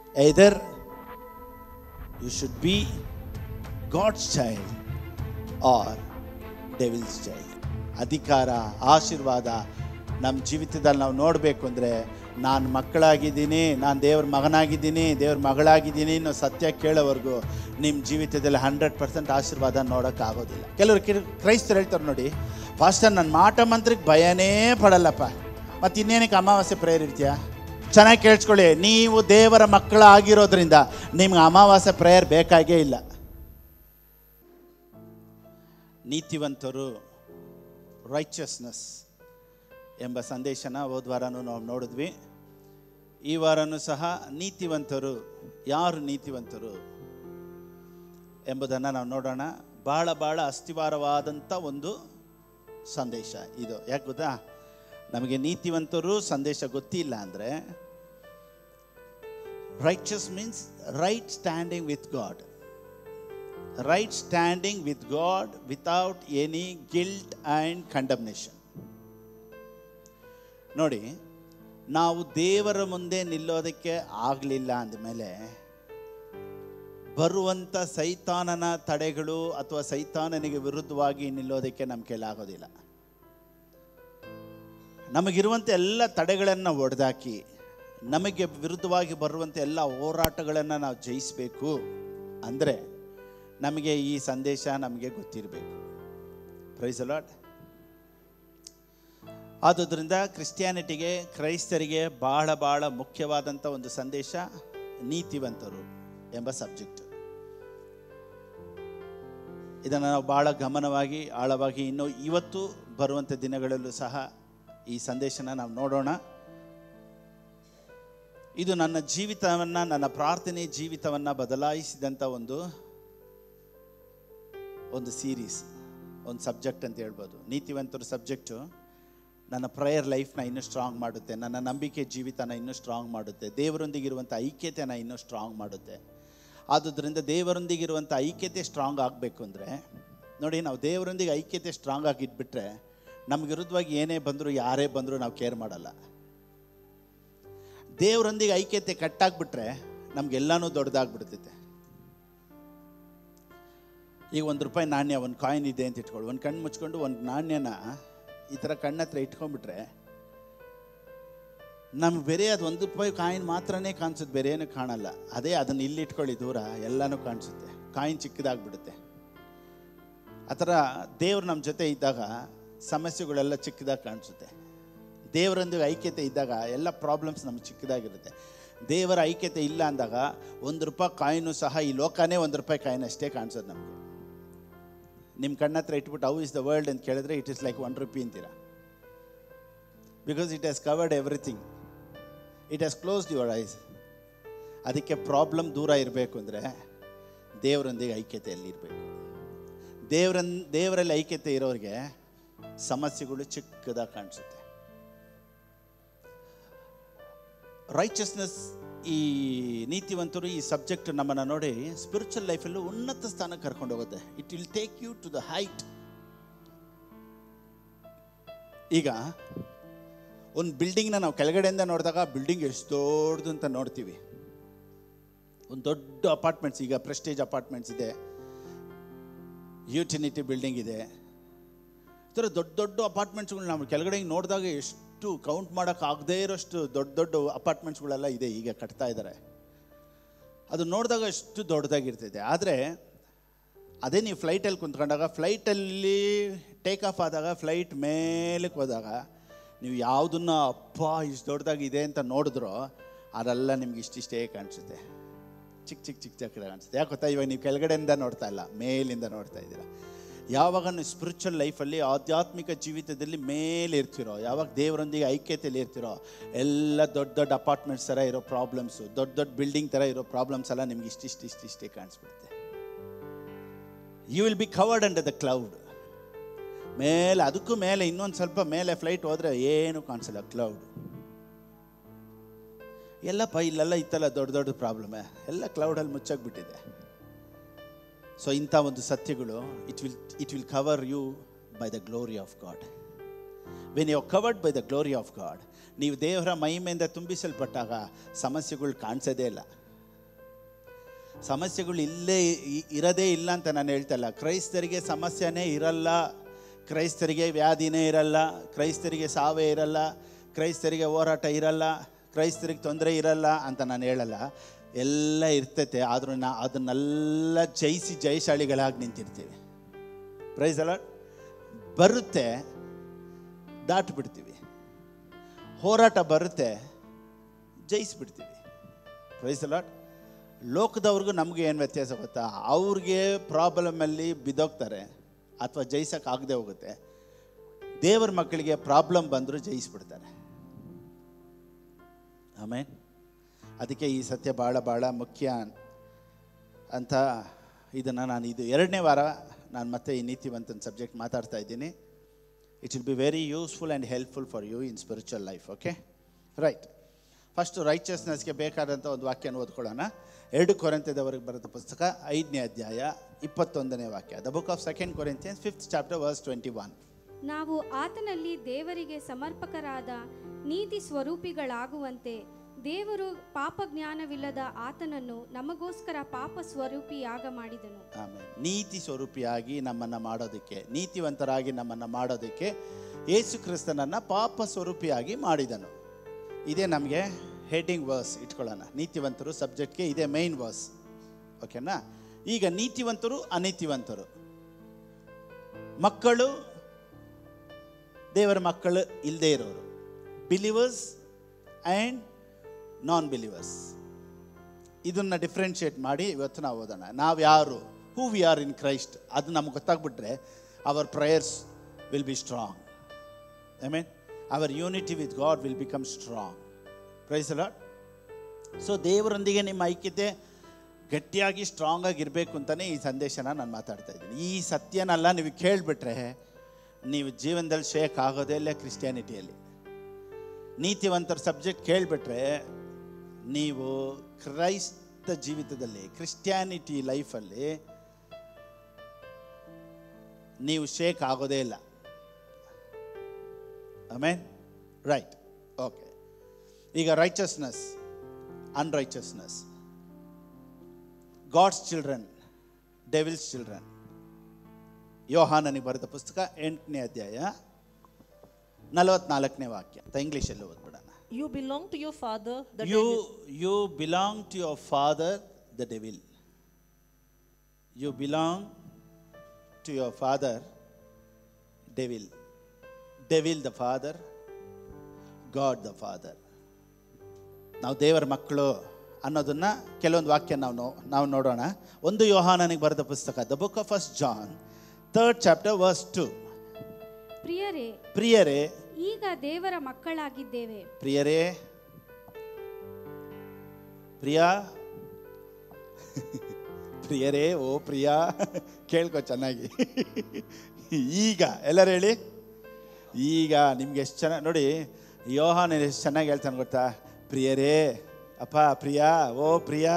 either you should be God's child or devil's child. ಅಧಿಕಾರ ಆಶೀರ್ವಾದ ನಮ್ಮ ಜೀವಿತದಲ್ಲಿ ನಾವು ನೋಡಬೇಕು ಅಂದರೆ ನಾನು ಮಕ್ಕಳಾಗಿದ್ದೀನಿ ನಾನು ದೇವ್ರ ಮಗನಾಗಿದ್ದೀನಿ ದೇವ್ರ ಮಗಳಾಗಿದ್ದೀನಿ ಅನ್ನೋ ಸತ್ಯ ಕೇಳೋವರೆಗೂ ನಿಮ್ಮ ಜೀವಿತದಲ್ಲಿ ಹಂಡ್ರೆಡ್ ಪರ್ಸೆಂಟ್ ಆಶೀರ್ವಾದ ನೋಡೋಕ್ಕಾಗೋದಿಲ್ಲ ಕೆಲವರು ಕಿರ್ ಕ್ರೈಸ್ತರು ಹೇಳ್ತಾರೆ ನೋಡಿ ಫಾಸ್ಟರ್ ನನ್ನ ಮಾಟ ಮಂತ್ರಕ್ಕೆ ಭಯನೇ ಪಡಲ್ಲಪ್ಪ ಮತ್ತು ಇನ್ನೇನಕ್ಕೆ ಅಮಾವಾಸ್ಯೆ ಪ್ರೇಯರ್ ಇರ್ತೀಯಾ ಚೆನ್ನಾಗಿ ಕೇಳಿಸ್ಕೊಳ್ಳಿ ನೀವು ದೇವರ ಮಕ್ಕಳಾಗಿರೋದ್ರಿಂದ ನಿಮ್ಗೆ ಅಮಾವಾಸ್ಯೆ ಪ್ರೇಯರ್ ಬೇಕಾಗೇ ಇಲ್ಲ ನೀತಿವಂತರು ರೈಚಸ್ನೆಸ್ ಎಂಬ ಸಂದೇಶನ ಹೋದ ವಾರನೂ ನಾವು ನೋಡಿದ್ವಿ ಈ ವಾರನೂ ಸಹ ನೀತಿವಂತರು ಯಾರು ನೀತಿವಂತರು ಎಂಬುದನ್ನು ನಾವು ನೋಡೋಣ ಭಾಳ ಭಾಳ ಅಸ್ಥಿವಾರವಾದಂಥ ಒಂದು ಸಂದೇಶ ಇದು ಯಾಕೆ ಗೊತ್ತಾ ನಮಗೆ ನೀತಿವಂತರು ಸಂದೇಶ ಗೊತ್ತಿಲ್ಲ ಅಂದರೆ righteous means right standing with God right standing with God without any guilt and condemnation ನೋಡಿ ನಾವು ದೇವರ ಮುಂದೆ ನಿಲ್ಲೋದಕ್ಕೆ ಆಗಲಿಲ್ಲ ಅಂದಮೇಲೆ ಬರುವಂಥ ಸೈತಾನನ ತಡೆಗಳು ಅಥವಾ ಸೈತಾನನಿಗೆ ವಿರುದ್ಧವಾಗಿ ನಿಲ್ಲೋದಕ್ಕೆ ನಮ್ಮ ಕೈಲಾಗೋದಿಲ್ಲ ನಮಗಿರುವಂಥ ಎಲ್ಲ ತಡೆಗಳನ್ನು ಒಡೆದಾಕಿ ನಮಗೆ ವಿರುದ್ಧವಾಗಿ ಬರುವಂಥ ಎಲ್ಲ ಹೋರಾಟಗಳನ್ನು ನಾವು ಜಯಿಸಬೇಕು ಅಂದರೆ ನಮಗೆ ಈ ಸಂದೇಶ ನಮಗೆ ಗೊತ್ತಿರಬೇಕು ಪ್ರೈಸ್ ಅಲಾಟ್ ಆದುದರಿಂದ ಕ್ರಿಸ್ಟಿಯಾನಿಟಿಗೆ ಕ್ರೈಸ್ತರಿಗೆ ಬಹಳ ಬಹಳ ಮುಖ್ಯವಾದಂಥ ಒಂದು ಸಂದೇಶ ನೀತಿವಂತರು ಎಂಬ ಸಬ್ಜೆಕ್ಟ್ ಇದನ್ನು ನಾವು ಬಹಳ ಗಮನವಾಗಿ ಆಳವಾಗಿ ಇನ್ನು ಇವತ್ತು ಬರುವಂಥ ದಿನಗಳಲ್ಲೂ ಸಹ ಈ ಸಂದೇಶನ ನಾವು ನೋಡೋಣ ಇದು ನನ್ನ ಜೀವಿತವನ್ನು ನನ್ನ ಪ್ರಾರ್ಥನೆ ಜೀವಿತವನ್ನು ಬದಲಾಯಿಸಿದಂಥ ಒಂದು ಒಂದು ಸೀರೀಸ್ ಒಂದು ಸಬ್ಜೆಕ್ಟ್ ಅಂತ ಹೇಳ್ಬೋದು ನೀತಿವಂತರ ಸಬ್ಜೆಕ್ಟು ನನ್ನ ಪ್ರೇಯರ್ ಲೈಫ್ನ ಇನ್ನೂ ಸ್ಟ್ರಾಂಗ್ ಮಾಡುತ್ತೆ ನನ್ನ ನಂಬಿಕೆ ಜೀವಿತನ ಇನ್ನೂ ಸ್ಟ್ರಾಂಗ್ ಮಾಡುತ್ತೆ ದೇವರೊಂದಿಗಿರುವಂಥ ಐಕ್ಯತೆನ ಇನ್ನೂ ಸ್ಟ್ರಾಂಗ್ ಮಾಡುತ್ತೆ ಆದುದರಿಂದ ದೇವರೊಂದಿಗಿರುವಂಥ ಐಕ್ಯತೆ ಸ್ಟ್ರಾಂಗ್ ಆಗಬೇಕು ಅಂದರೆ ನೋಡಿ ನಾವು ದೇವರೊಂದಿಗೆ ಐಕ್ಯತೆ ಸ್ಟ್ರಾಂಗ್ ಆಗಿ ಇಟ್ಬಿಟ್ರೆ ನಮ್ಗೆ ವಿರುದ್ಧವಾಗಿ ಏನೇ ಬಂದರೂ ಯಾರೇ ಬಂದರೂ ನಾವು ಕೇರ್ ಮಾಡಲ್ಲ ದೇವರೊಂದಿಗೆ ಐಕ್ಯತೆ ಕಟ್ಟಾಗ್ಬಿಟ್ರೆ ನಮಗೆಲ್ಲನೂ ದೊಡ್ಡದಾಗ್ಬಿಡ್ತೈತೆ ಈಗ ಒಂದು ರೂಪಾಯಿ ನಾಣ್ಯ ಒಂದು ಕಾಯಿನ್ ಇದೆ ಅಂತ ಇಟ್ಕೊಳ್ಳಿ ಒಂದು ಕಣ್ಣು ಮುಚ್ಕೊಂಡು ಒಂದು ನಾಣ್ಯನ ಈ ಥರ ಕಣ್ಣತ್ರ ಇಟ್ಕೊಂಡ್ಬಿಟ್ರೆ ನಮ್ಗೆ ಬೇರೆ ಅದು ಒಂದು ರೂಪಾಯಿ ಕಾಯಿನ್ ಮಾತ್ರನೇ ಕಾಣಿಸುತ್ತೆ ಬೇರೆ ಏನು ಕಾಣಲ್ಲ ಅದೇ ಅದನ್ನು ಇಲ್ಲಿ ಇಟ್ಕೊಳ್ಳಿ ದೂರ ಎಲ್ಲನೂ ಕಾಣಿಸುತ್ತೆ ಕಾಯಿನ್ ಚಿಕ್ಕದಾಗ್ಬಿಡುತ್ತೆ ಆ ಥರ ದೇವ್ರು ನಮ್ಮ ಜೊತೆ ಇದ್ದಾಗ ಸಮಸ್ಯೆಗಳೆಲ್ಲ ಚಿಕ್ಕದಾಗಿ ಕಾಣಿಸುತ್ತೆ ದೇವರೊಂದಿಗೆ ಐಕ್ಯತೆ ಇದ್ದಾಗ ಎಲ್ಲ ಪ್ರಾಬ್ಲಮ್ಸ್ ನಮ್ಗೆ ಚಿಕ್ಕದಾಗಿರುತ್ತೆ ದೇವರ ಐಕ್ಯತೆ ಇಲ್ಲ ಅಂದಾಗ ಒಂದು ರೂಪಾಯಿ ಕಾಯಿನು ಸಹ ಈ ಲೋಕನೇ ಒಂದು ರೂಪಾಯಿ ಕಾಯಿನ್ ಅಷ್ಟೇ ಕಾಣಿಸೋದು ನಮಗೆ ನಿಮ್ಮ ಕಣ್ಣತ್ರ ಇಟ್ಬಿಟ್ಟು ಹೌ ಇಸ್ ದ ವರ್ಲ್ಡ್ ಅಂತ ಕೇಳಿದ್ರೆ it is like one rupee ಅಂತೀರ because it has covered everything it has closed your eyes ಅದಕ್ಕೆ ಪ್ರಾಬ್ಲಮ್ ದೂರ ಇರಬೇಕು ಅಂದರೆ ದೇವರೊಂದಿಗೆ ಐಕ್ಯತೆಯಲ್ಲಿ ಇರಬೇಕು ದೇವರನ್ ದೇವರಲ್ಲಿ ಐಕ್ಯತೆ ಇರೋರಿಗೆ ಸಮಸ್ಯೆಗಳು ಚಿಕ್ಕದಾಗಿ ಕಾಣಿಸುತ್ತೆ ರೈಚಸ್ನೆಸ್ ಈ ನೀತಿವಂತರು ಈ ಸಬ್ಜೆಕ್ಟ್ ನಮ್ಮನ್ನು ನೋಡಿ ಸ್ಪಿರಿಚುವಲ್ ಲೈಫಲ್ಲೂ ಉನ್ನತ ಸ್ಥಾನಕ್ಕೆ ಕರ್ಕೊಂಡು ಹೋಗುತ್ತೆ it will take you to the height ಈಗ ಒಂದು ಬಿಲ್ಡಿಂಗ್ನ ನಾವು ಕೆಳಗಡೆಯಿಂದ ನೋಡಿದಾಗ ಬಿಲ್ಡಿಂಗ್ ಎಷ್ಟು ದೊಡ್ಡದು ಅಂತ ನೋಡ್ತೀವಿ ಒಂದು ದೊಡ್ಡ ಅಪಾರ್ಟ್ಮೆಂಟ್ಸ್ ಈಗ ಪ್ರೆಸ್ಟೇಜ್ ಅಪಾರ್ಟ್ಮೆಂಟ್ಸ್ ಇದೆ ಯೂಟಿನಿಟಿ ಬಿಲ್ಡಿಂಗ್ ಇದೆ ಈ ಥರ ದೊಡ್ಡ ದೊಡ್ಡ ಅಪಾರ್ಟ್ಮೆಂಟ್ಸ್ಗಳು ನಾವು ಕೆಳಗಡೆ ಹಿಂಗ್ ನೋಡಿದಾಗ ಎಷ್ಟು ಕೌಂಟ್ ಮಾಡೋಕ್ಕಾಗದೇ ಇರೋಷ್ಟು ದೊಡ್ಡ ದೊಡ್ಡ ಅಪಾರ್ಟ್ಮೆಂಟ್ಸ್ಗಳೆಲ್ಲ ಇದೆ ಈಗ ಕಟ್ತಾ ಇದ್ದಾರೆ ಅದು ನೋಡಿದಾಗ ಎಷ್ಟು ದೊಡ್ಡದಾಗಿರ್ತೈತೆ ಆದರೆ ಅದೇ ನೀವು ಫ್ಲೈಟಲ್ಲಿ ಕುಂತ್ಕೊಂಡಾಗ ಫ್ಲೈಟಲ್ಲಿ ಟೇಕ್ ಆಫ್ ಆದಾಗ ಫ್ಲೈಟ್ ಮೇಲಕ್ಕೆ ಹೋದಾಗ ನೀವು ಯಾವುದನ್ನ ಅಪ್ಪ ಇಷ್ಟು ದೊಡ್ಡದಾಗಿದೆ ಅಂತ ನೋಡಿದ್ರೋ ಅದೆಲ್ಲ ನಿಮ್ಗೆ ಇಷ್ಟಿಷ್ಟೇ ಕಾಣಿಸುತ್ತೆ ಚಿಕ್ಕ ಚಿಕ್ಕ ಚಿಕ್ಕ ಚಿಕ್ಕ ಕಾಣಿಸುತ್ತೆ ಯಾಕೆ ಗೊತ್ತಾ ಇವಾಗ ನೀವು ಕೆಳಗಡೆಯಿಂದ ನೋಡ್ತಾ ಇಲ್ಲ ಮೇಲಿಂದ ನೋಡ್ತಾ ಇದ್ದೀರಾ ಯಾವಾಗ ನೀವು ಸ್ಪಿರಿಚುವಲ್ ಲೈಫಲ್ಲಿ ಆಧ್ಯಾತ್ಮಿಕ ಜೀವಿತದಲ್ಲಿ ಮೇಲೆ ಇರ್ತಿರೋ ಯಾವಾಗ ದೇವರೊಂದಿಗೆ ಐಕ್ಯತೆಯಲ್ಲಿ ಇರ್ತಿರೋ ಎಲ್ಲ ದೊಡ್ಡ ದೊಡ್ಡ ಅಪಾರ್ಟ್ಮೆಂಟ್ಸ್ ಥರ ಇರೋ ಪ್ರಾಬ್ಲಮ್ಸು ದೊಡ್ಡ ದೊಡ್ಡ ಬಿಲ್ಡಿಂಗ್ ಥರ ಇರೋ ಪ್ರಾಬ್ಲಮ್ಸ್ ಎಲ್ಲ ನಿಮ್ಗೆ ಇಷ್ಟಿಷ್ಟು ಇಷ್ಟಿಷ್ಟೇ ಕಾಣಿಸ್ಬಿಡುತ್ತೆ you will be covered under the cloud ಮೇಲೆ ಅದಕ್ಕೂ ಮೇಲೆ ಇನ್ನೊಂದು ಸ್ವಲ್ಪ ಮೇಲೆ ಫ್ಲೈಟ್ ಹೋದರೆ ಏನು ಕಾಣಿಸಲ್ಲ ಕ್ಲೌಡ್ ಎಲ್ಲಪ್ಪ ಇಲ್ಲೆಲ್ಲ ಇತ್ತಲ್ಲ ದೊಡ್ಡ ದೊಡ್ಡ ಪ್ರಾಬ್ಲಮೇ ಎಲ್ಲ ಕ್ಲೌಡಲ್ಲಿ ಮುಚ್ಚಾಗ್ಬಿಟ್ಟಿದೆ ಸೊ ಇಂಥ ಒಂದು ಸತ್ಯಗಳು it will it will cover you by the glory of God when you covered by the glory of God ನೀವು ದೇವರ ಮಹಿಮೆಯಿಂದ ತುಂಬಿಸಲ್ಪಟ್ಟಾಗ ಸಮಸ್ಯೆಗಳು ಕಾಣಿಸೋದೇ ಇಲ್ಲ ಸಮಸ್ಯೆಗಳು ಇಲ್ಲೇ ಇ- ಇರೋದೇ ಇಲ್ಲ ಅಂತ ನಾನು ಹೇಳ್ತಾ ಇಲ್ಲ ಕ್ರೈಸ್ತರಿಗೆ ಸಮಸ್ಯೆನೇ ಇರಲ್ಲ ಕ್ರೈಸ್ತರಿಗೆ ವ್ಯಾಧಿನೇ ಇರಲ್ಲ ಕ್ರೈಸ್ತರಿಗೆ ಸಾವೇ ಇರಲ್ಲ ಕ್ರೈಸ್ತರಿಗೆ ಹೋರಾಟ ಇರಲ್ಲ ಕ್ರೈಸ್ತರಿಗೆ ತೊಂದರೆ ಇರಲ್ಲ ಅಂತ ನಾನು ಹೇಳಲ್ಲ ಎಲ್ಲ ಇರ್ತೈತೆ ಆದರೂ ನಾ ಅದನ್ನೆಲ್ಲ ಜಯಿಸಿ ಜಯಶಾಲಿಗಳಾಗಿ ನಿಂತಿರ್ತೀವಿ ಪ್ರೈಸ್ ಅಲ್ಲ ಬರುತ್ತೆ ದಾಟಿ ಬಿಡ್ತೀವಿ ಹೋರಾಟ ಬರುತ್ತೆ ಜಯಿಸ್ಬಿಡ್ತೀವಿ ಪ್ರೈಸ್ ಅಲಾಟ್ ಲೋಕದವ್ರಿಗೂ ನಮಗೆ ಏನು ವ್ಯತ್ಯಾಸ ಗೊತ್ತಾ ಅವ್ರಿಗೆ ಪ್ರಾಬ್ಲಮಲ್ಲಿ ಬಿದ್ದೋಗ್ತಾರೆ ಅಥವಾ ಜಯಿಸೋಕ್ಕಾಗದೆ ಹೋಗುತ್ತೆ ದೇವರ ಮಕ್ಕಳಿಗೆ ಪ್ರಾಬ್ಲಮ್ ಬಂದರೂ ಜಯಿಸ್ಬಿಡ್ತಾರೆ ಆಮೇಲೆ ಅದಕ್ಕೆ ಈ ಸತ್ಯ ಭಾಳ ಭಾಳ ಮುಖ್ಯ ಅಂತ ಇದನ್ನು ನಾನು ಇದು ಎರಡನೇ ವಾರ ನಾನು ಮತ್ತೆ ಈ ನೀತಿವಂತನ ಸಬ್ಜೆಕ್ಟ್ ಮಾತಾಡ್ತಾ ಇದ್ದೀನಿ it will be very useful and helpful for you in spiritual life okay right first ರೈಚಸ್ನೆಸ್ಗೆ ಬೇಕಾದಂಥ ಒಂದು ವಾಕ್ಯನ ಓದ್ಕೊಳ್ಳೋಣ ಎರಡು ಕೊರಂತ್ಯದವರೆಗೆ ಬರೆದ ಪುಸ್ತಕ ಐದನೇ ಅಧ್ಯಾಯ ಇಪ್ಪತ್ತೊಂದನೇ ವಾಕ್ಯ the book of second Corinthians fifth chapter verse twenty one ನಾವು ಆತನಲ್ಲಿ ದೇವರಿಗೆ ಸಮರ್ಪಕರಾದ ನೀತಿ ಸ್ವರೂಪಿಗಳಾಗುವಂತೆ ದೇವರು ಪಾಪ ಜ್ಞಾನವಿಲ್ಲದ ಆತನನ್ನು ನಮಗೋಸ್ಕರ ಪಾಪ ಸ್ವರೂಪಿಯಾಗ ಮಾಡಿದನು ಆಮೇಲೆ ನೀತಿ ಸ್ವರೂಪಿಯಾಗಿ ನಮ್ಮನ್ನು ಮಾಡೋದಕ್ಕೆ ನೀತಿವಂತರಾಗಿ ನಮ್ಮನ್ನು ಮಾಡೋದಕ್ಕೆ ಯೇಸು ಕ್ರಿಸ್ತನನ್ನು ಪಾಪ ಸ್ವರೂಪಿಯಾಗಿ ಮಾಡಿದನು ಇದೇ ನಮಗೆ ಹೆಡ್ಡಿಂಗ್ ವರ್ಸ್ ಇಟ್ಕೊಳ್ಳೋಣ ನೀತಿವಂತರು ಸಬ್ಜೆಕ್ಟ್ಗೆ ಇದೇ ಮೈನ್ ವರ್ಸ್ ಓಕೆನಾ ಈಗ ನೀತಿವಂತರು ಅನೀತಿವಂತರು ಮಕ್ಕಳು ದೇವರ ಮಕ್ಕಳು ಇಲ್ಲದೆ ಇರೋರು ಬಿಲಿವರ್ಸ್ ಆ್ಯಂಡ್ ನಾನ್ ಬಿಲಿವರ್ಸ್ ಇದನ್ನು ಡಿಫ್ರೆನ್ಷಿಯೇಟ್ ಮಾಡಿ ಇವತ್ತು ನಾವು ಓದೋಣ ನಾವು ಯಾರು who we are in Christ ಅದು ನಮ್ಗೆ ಗೊತ್ತಾಗ್ಬಿಟ್ರೆ our prayers will be strong I mean our unity with God will become strong praise a lot so ದೇವರೊಂದಿಗೆ ನಿಮ್ಮ ಐಕ್ಯತೆ ಗಟ್ಟಿಯಾಗಿ ಸ್ಟ್ರಾಂಗ್ ಆಗಿರಬೇಕು ಅಂತಲೇ ಈ ಸಂದೇಶನ ನಾನು ಮಾತಾಡ್ತಾ ಇದ್ದೀನಿ ಈ ಸತ್ಯನೆಲ್ಲ ನೀವು ಕೇಳಿಬಿಟ್ರೆ ನೀವು ಜೀವನದಲ್ಲಿ ಶೇಕ್ ಆಗೋದೇ ಇಲ್ಲ ಕ್ರಿಸ್ಟಿಯಾನಿಟಿಯಲ್ಲಿ ನೀತಿವಂತರ ಸಬ್ಜೆಕ್ಟ್ ಕೇಳಿಬಿಟ್ರೆ ನೀವು ಕ್ರೈಸ್ತ ಜೀವಿತದಲ್ಲಿ ಕ್ರಿಸ್ಟಿಯಾನಿಟಿ ಲೈಫಲ್ಲಿ ನೀವು ಶೇಕ್ ಆಗೋದೇ ಇಲ್ಲ ಆಮೇನ್ ರೈಟ್ ಓಕೆ ಈಗ righteousness unrighteousness God's children devil's children ಯೋಹಾನನಿಗೆ ಬರೆದ ಪುಸ್ತಕ ಎಂಟನೇ ಅಧ್ಯಾಯ ನಲವತ್ನಾಲ್ಕನೇ ವಾಕ್ಯ ಅಂತ ಇಂಗ್ಲೀಷಲ್ಲಿ ಓದ್ಬಿಡೋಣ You belong to your father, the you devil. You belong to your father the devil you belong to your father devil devil the father God the father ನಾವು ದೇವರ ಮಕ್ಕಳು ಅನ್ನೋದನ್ನ ಕೆಲವೊಂದು ವಾಕ್ಯ ನಾವು ನೋ ನಾವು ನೋಡೋಣ ಒಂದು ಯೋಹಾನನಿಗೆ ಬರೆದ ಪುಸ್ತಕ the book of first John third chapter verse two ಪ್ರಿಯರೇ ಪ್ರಿಯರೇ ಈಗ ದೇವರ ಮಕ್ಕಳಾಗಿದ್ದೇವೆ ಪ್ರಿಯರೇ ಪ್ರಿಯಾ ಪ್ರಿಯರೇ ಓ ಪ್ರಿಯಾ ಕೇಳ್ಕೊ ಚೆನ್ನಾಗಿ ಈಗ ಎಲ್ಲರೂ ಹೇಳಿ ಈಗ ನಿಮ್ಗೆ ಎಷ್ಟು ಚೆನ್ನಾಗಿ ನೋಡಿ ಯೋಹಾನ್ ಎಷ್ಟು ಚೆನ್ನಾಗಿ ಹೇಳ್ತಾನೆ ಗೊತ್ತಾ ಪ್ರಿಯರೇ ಅಪ್ಪ ಪ್ರಿಯಾ ಓ ಪ್ರಿಯಾ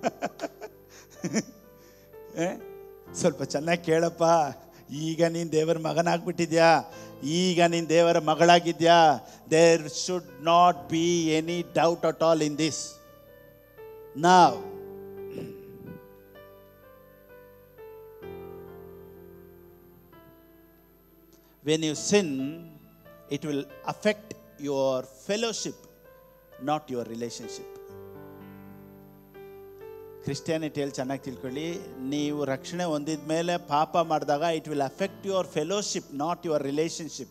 ಏ? ಸ್ವಲ್ಪ ಚೆನ್ನಾಗಿ ಕೇಳಪ್ಪ ಈಗ ನೀನು ದೇವರ ಮಗನಾಗ್ಬಿಟ್ಟಿದ್ಯಾ ಈಗ ನೀನು ದೇವರ ಮಗಳಾಗಿದ್ಯಾ there should not be any doubt at all in this ನಾವ್ when you sin, it will affect your fellowship, not your relationship. ಕ್ರಿಸ್ಟಿಯಾನಿಟಿಯಲ್ಲಿ ಚೆನ್ನಾಗಿ ತಿಳ್ಕೊಳ್ಳಿ ನೀವು ರಕ್ಷಣೆ ಹೊಂದಿದ ಮೇಲೆ ಪಾಪ ಮಾಡಿದಾಗ it will affect your fellowship not your relationship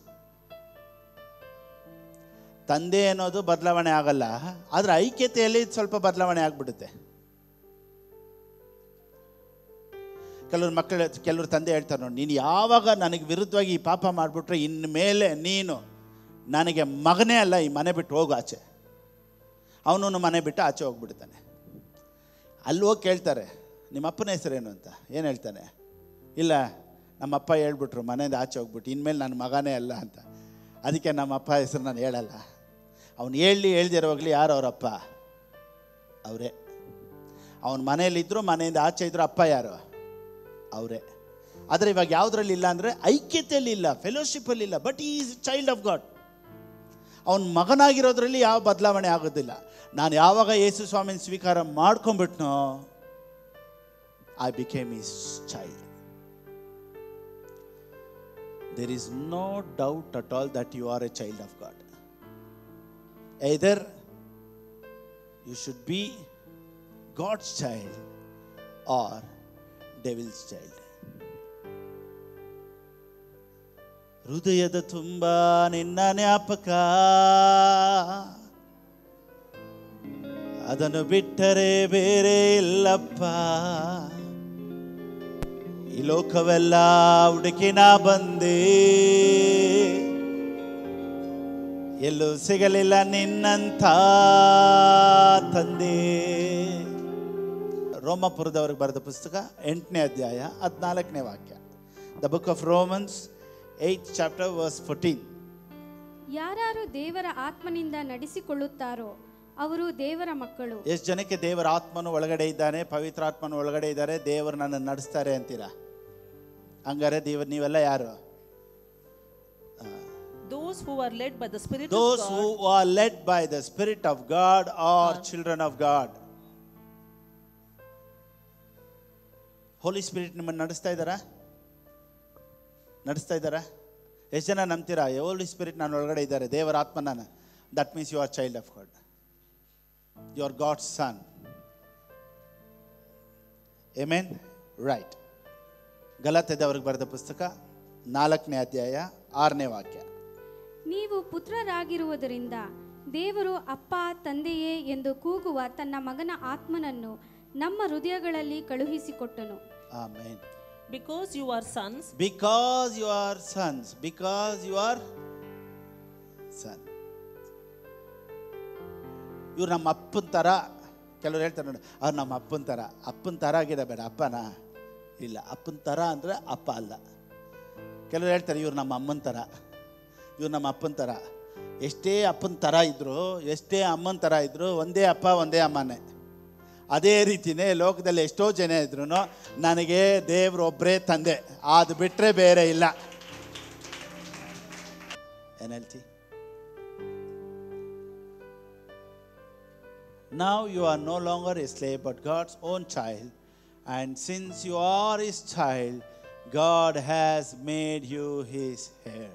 ತಂದೆ ಅನ್ನೋದು ಬದಲಾವಣೆ ಆಗಲ್ಲ ಆದರೆ ಐಕ್ಯತೆಯಲ್ಲಿ ಸ್ವಲ್ಪ ಬದಲಾವಣೆ ಆಗಿಬಿಡುತ್ತೆ ಕೆಲವ್ರು ಮಕ್ಕಳು ಕೆಲವರು ತಂದೆ ಹೇಳ್ತಾರೆ ನೋಡಿ ನೀನು ಯಾವಾಗ ನನಗೆ ವಿರುದ್ಧವಾಗಿ ಈ ಪಾಪ ಮಾಡಿಬಿಟ್ರೆ ಇನ್ಮೇಲೆ ನೀನು ನನಗೆ ಮಗನೇ ಅಲ್ಲ ಈ ಮನೆ ಬಿಟ್ಟು ಹೋಗು ಆಚೆ ಅವನು ಮನೆ ಬಿಟ್ಟು ಆಚೆ ಹೋಗ್ಬಿಡ್ತಾನೆ ಅಲ್ಲಿ ಹೋಗಿ ಕೇಳ್ತಾರೆ ನಿಮ್ಮ ಅಪ್ಪನ ಹೆಸರೇನು ಅಂತ ಏನು ಹೇಳ್ತಾನೆ ಇಲ್ಲ ನಮ್ಮಪ್ಪ ಹೇಳ್ಬಿಟ್ರು ಮನೆಯಿಂದ ಆಚೆ ಹೋಗ್ಬಿಟ್ಟು ಇನ್ಮೇಲೆ ನನ್ನ ಮಗನೇ ಅಲ್ಲ ಅಂತ ಅದಕ್ಕೆ ನಮ್ಮ ಅಪ್ಪ ಹೆಸರು ನಾನು ಹೇಳಲ್ಲ ಅವ್ನು ಹೇಳಿ ಹೇಳ್ದಿರೋವಾಗಲಿ ಯಾರು ಅವರಪ್ಪ ಅವರೇ ಅವನ ಮನೇಲಿದ್ದರು ಮನೆಯಿಂದ ಆಚೆ ಇದ್ರು ಅಪ್ಪ ಯಾರು ಅವರೇ ಆದರೆ ಇವಾಗ ಯಾವುದ್ರಲ್ಲಿ ಇಲ್ಲ ಅಂದರೆ ಐಕ್ಯತೆಯಲ್ಲಿ ಇಲ್ಲ ಫೆಲೋಶಿಪ್ಪಲ್ಲಿ ಇಲ್ಲ but is child of God ಅವನ ಮಗನಾಗಿರೋದ್ರಲ್ಲಿ ಯಾವ ಬದಲಾವಣೆ ಆಗೋದಿಲ್ಲ ನಾನು ಯಾವಾಗ ಯೇಸು ಸ್ವಾಮಿನ ಸ್ವೀಕಾರ ಮಾಡ್ಕೊಂಬಿಟ್ನೋ I became his child. There is no doubt at all that you are a child of God. Either you should be God's child or devil's child. ಹೃದಯದ ತುಂಬ ನಿನ್ನ ಜ್ಞಾಪಕ ಅದನ್ನು ಬಿಟ್ಟರೆ ಬೇರೆ ಇಲ್ಲಪ್ಪ ಈ ಲೋಕವೆಲ್ಲ ಹುಡುಕಿನ ಬಂದೆ ಎಲ್ಲೂ ಸಿಗಲಿಲ್ಲ ನಿನ್ನಂಥ ತಂದೆ ರೋಮಪುರದವ್ರಿಗೆ ಬರೆದ ಪುಸ್ತಕ ಎಂಟನೇ ಅಧ್ಯಾಯ ಹದಿನಾಲ್ಕನೇ ವಾಕ್ಯ the book of Romans eighth chapter verse fourteen ಯಾರು ದೇವರ ಆತ್ಮನಿಂದ ನಡೆಸಿಕೊಳ್ಳುತ್ತಾರೋ ಅವರು ದೇವರ ಮಕ್ಕಳು ಎಷ್ಟು ಜನಕ್ಕೆ ದೇವರ ಆತ್ಮನು ಒಳಗಡೆ ಇದ್ದಾನೆ ಪವಿತ್ರ ಆತ್ಮನು ಒಳಗಡೆ ಇದ್ದಾರೆ ದೇವರು ನನ್ನನ್ನು ನಡೆಸ್ತಾರೆ ಅಂತೀರಾ ಹಂಗಾರೆ ದೇವರು ನೀವೆಲ್ಲ ಯಾರು Those who are led by the Spirit those of who God are led by the Spirit of God are children of God Holy Spirit ನಿಮ್ಮನ್ನು ನಡೆಸ್ತಾ ಇದ್ದಾರಾ ನಡೆಸ್ತಾ ಇದ್ದಾರಾ ಎಷ್ಟು ಜನ ನಂಬ್ತೀರಾ ಹೋಲಿ ಸ್ಪಿರಿಟ್ ನಾನು ಒಳಗಡೆ ಇದ್ದಾರೆ ದೇವರ ಆತ್ಮ ನಾನು that means you are child of God you are God's son amen right ಗಲಾತೆದವ್ರಿಗೆ ಬರೆದ ಪುಸ್ತಕ ನಾಲ್ಕನೇ ಅಧ್ಯಾಯ ಆರನೇ ವಾಕ್ಯ ನೀವು ಪುತ್ರರಾಗಿರುವುದರಿಂದ ದೇವರು ಅಪ್ಪ ತಂದೆಯೇ ಎಂದು ಕೂಗುವ ತನ್ನ ಮಗನ ಆತ್ಮನನ್ನು ನಮ್ಮ ಹೃದಯಗಳಲ್ಲಿ ಕಳುಹಿಸಿಕೊಟ್ಟನು ಆಮೇನ್ because you are sons, Because you are sons, because you are son. ಇವ್ರು ನಮ್ಮ ಅಪ್ಪನ ಥರ ಕೆಲವ್ರು ಹೇಳ್ತಾರೆ ನೋಡಿ ಅವ್ರು ನಮ್ಮ ಅಪ್ಪನ ಥರ ಅಪ್ಪನ ಥರ ಆಗಿರ ಬೇಡ ಅಪ್ಪನ ಇಲ್ಲ ಅಪ್ಪನ ಥರ ಅಂದರೆ ಅಪ್ಪ ಅಲ್ಲ ಕೆಲವ್ರು ಹೇಳ್ತಾರೆ ಇವ್ರು ನಮ್ಮ ಅಮ್ಮನ ಥರ ಇವ್ರು ನಮ್ಮ ಅಪ್ಪನ ಥರ ಎಷ್ಟೇ ಅಪ್ಪನ ಥರ ಇದ್ರು ಎಷ್ಟೇ ಅಮ್ಮನ ಥರ ಇದ್ರು ಒಂದೇ ಅಪ್ಪ ಒಂದೇ ಅಮ್ಮನೇ ಅದೇ ರೀತಿನೇ ಲೋಕದಲ್ಲಿ ಎಷ್ಟೋ ಜನ ಇದ್ರು ನನಗೆ ದೇವ್ರು ಒಬ್ಬರೇ ತಂದೆ ಅದು ಬಿಟ್ಟರೆ ಬೇರೆ ಇಲ್ಲ ಏನು ಹೇಳ್ತಿ Now you are no longer a slave, but God's own child. And since you are His child, God has made you His heir.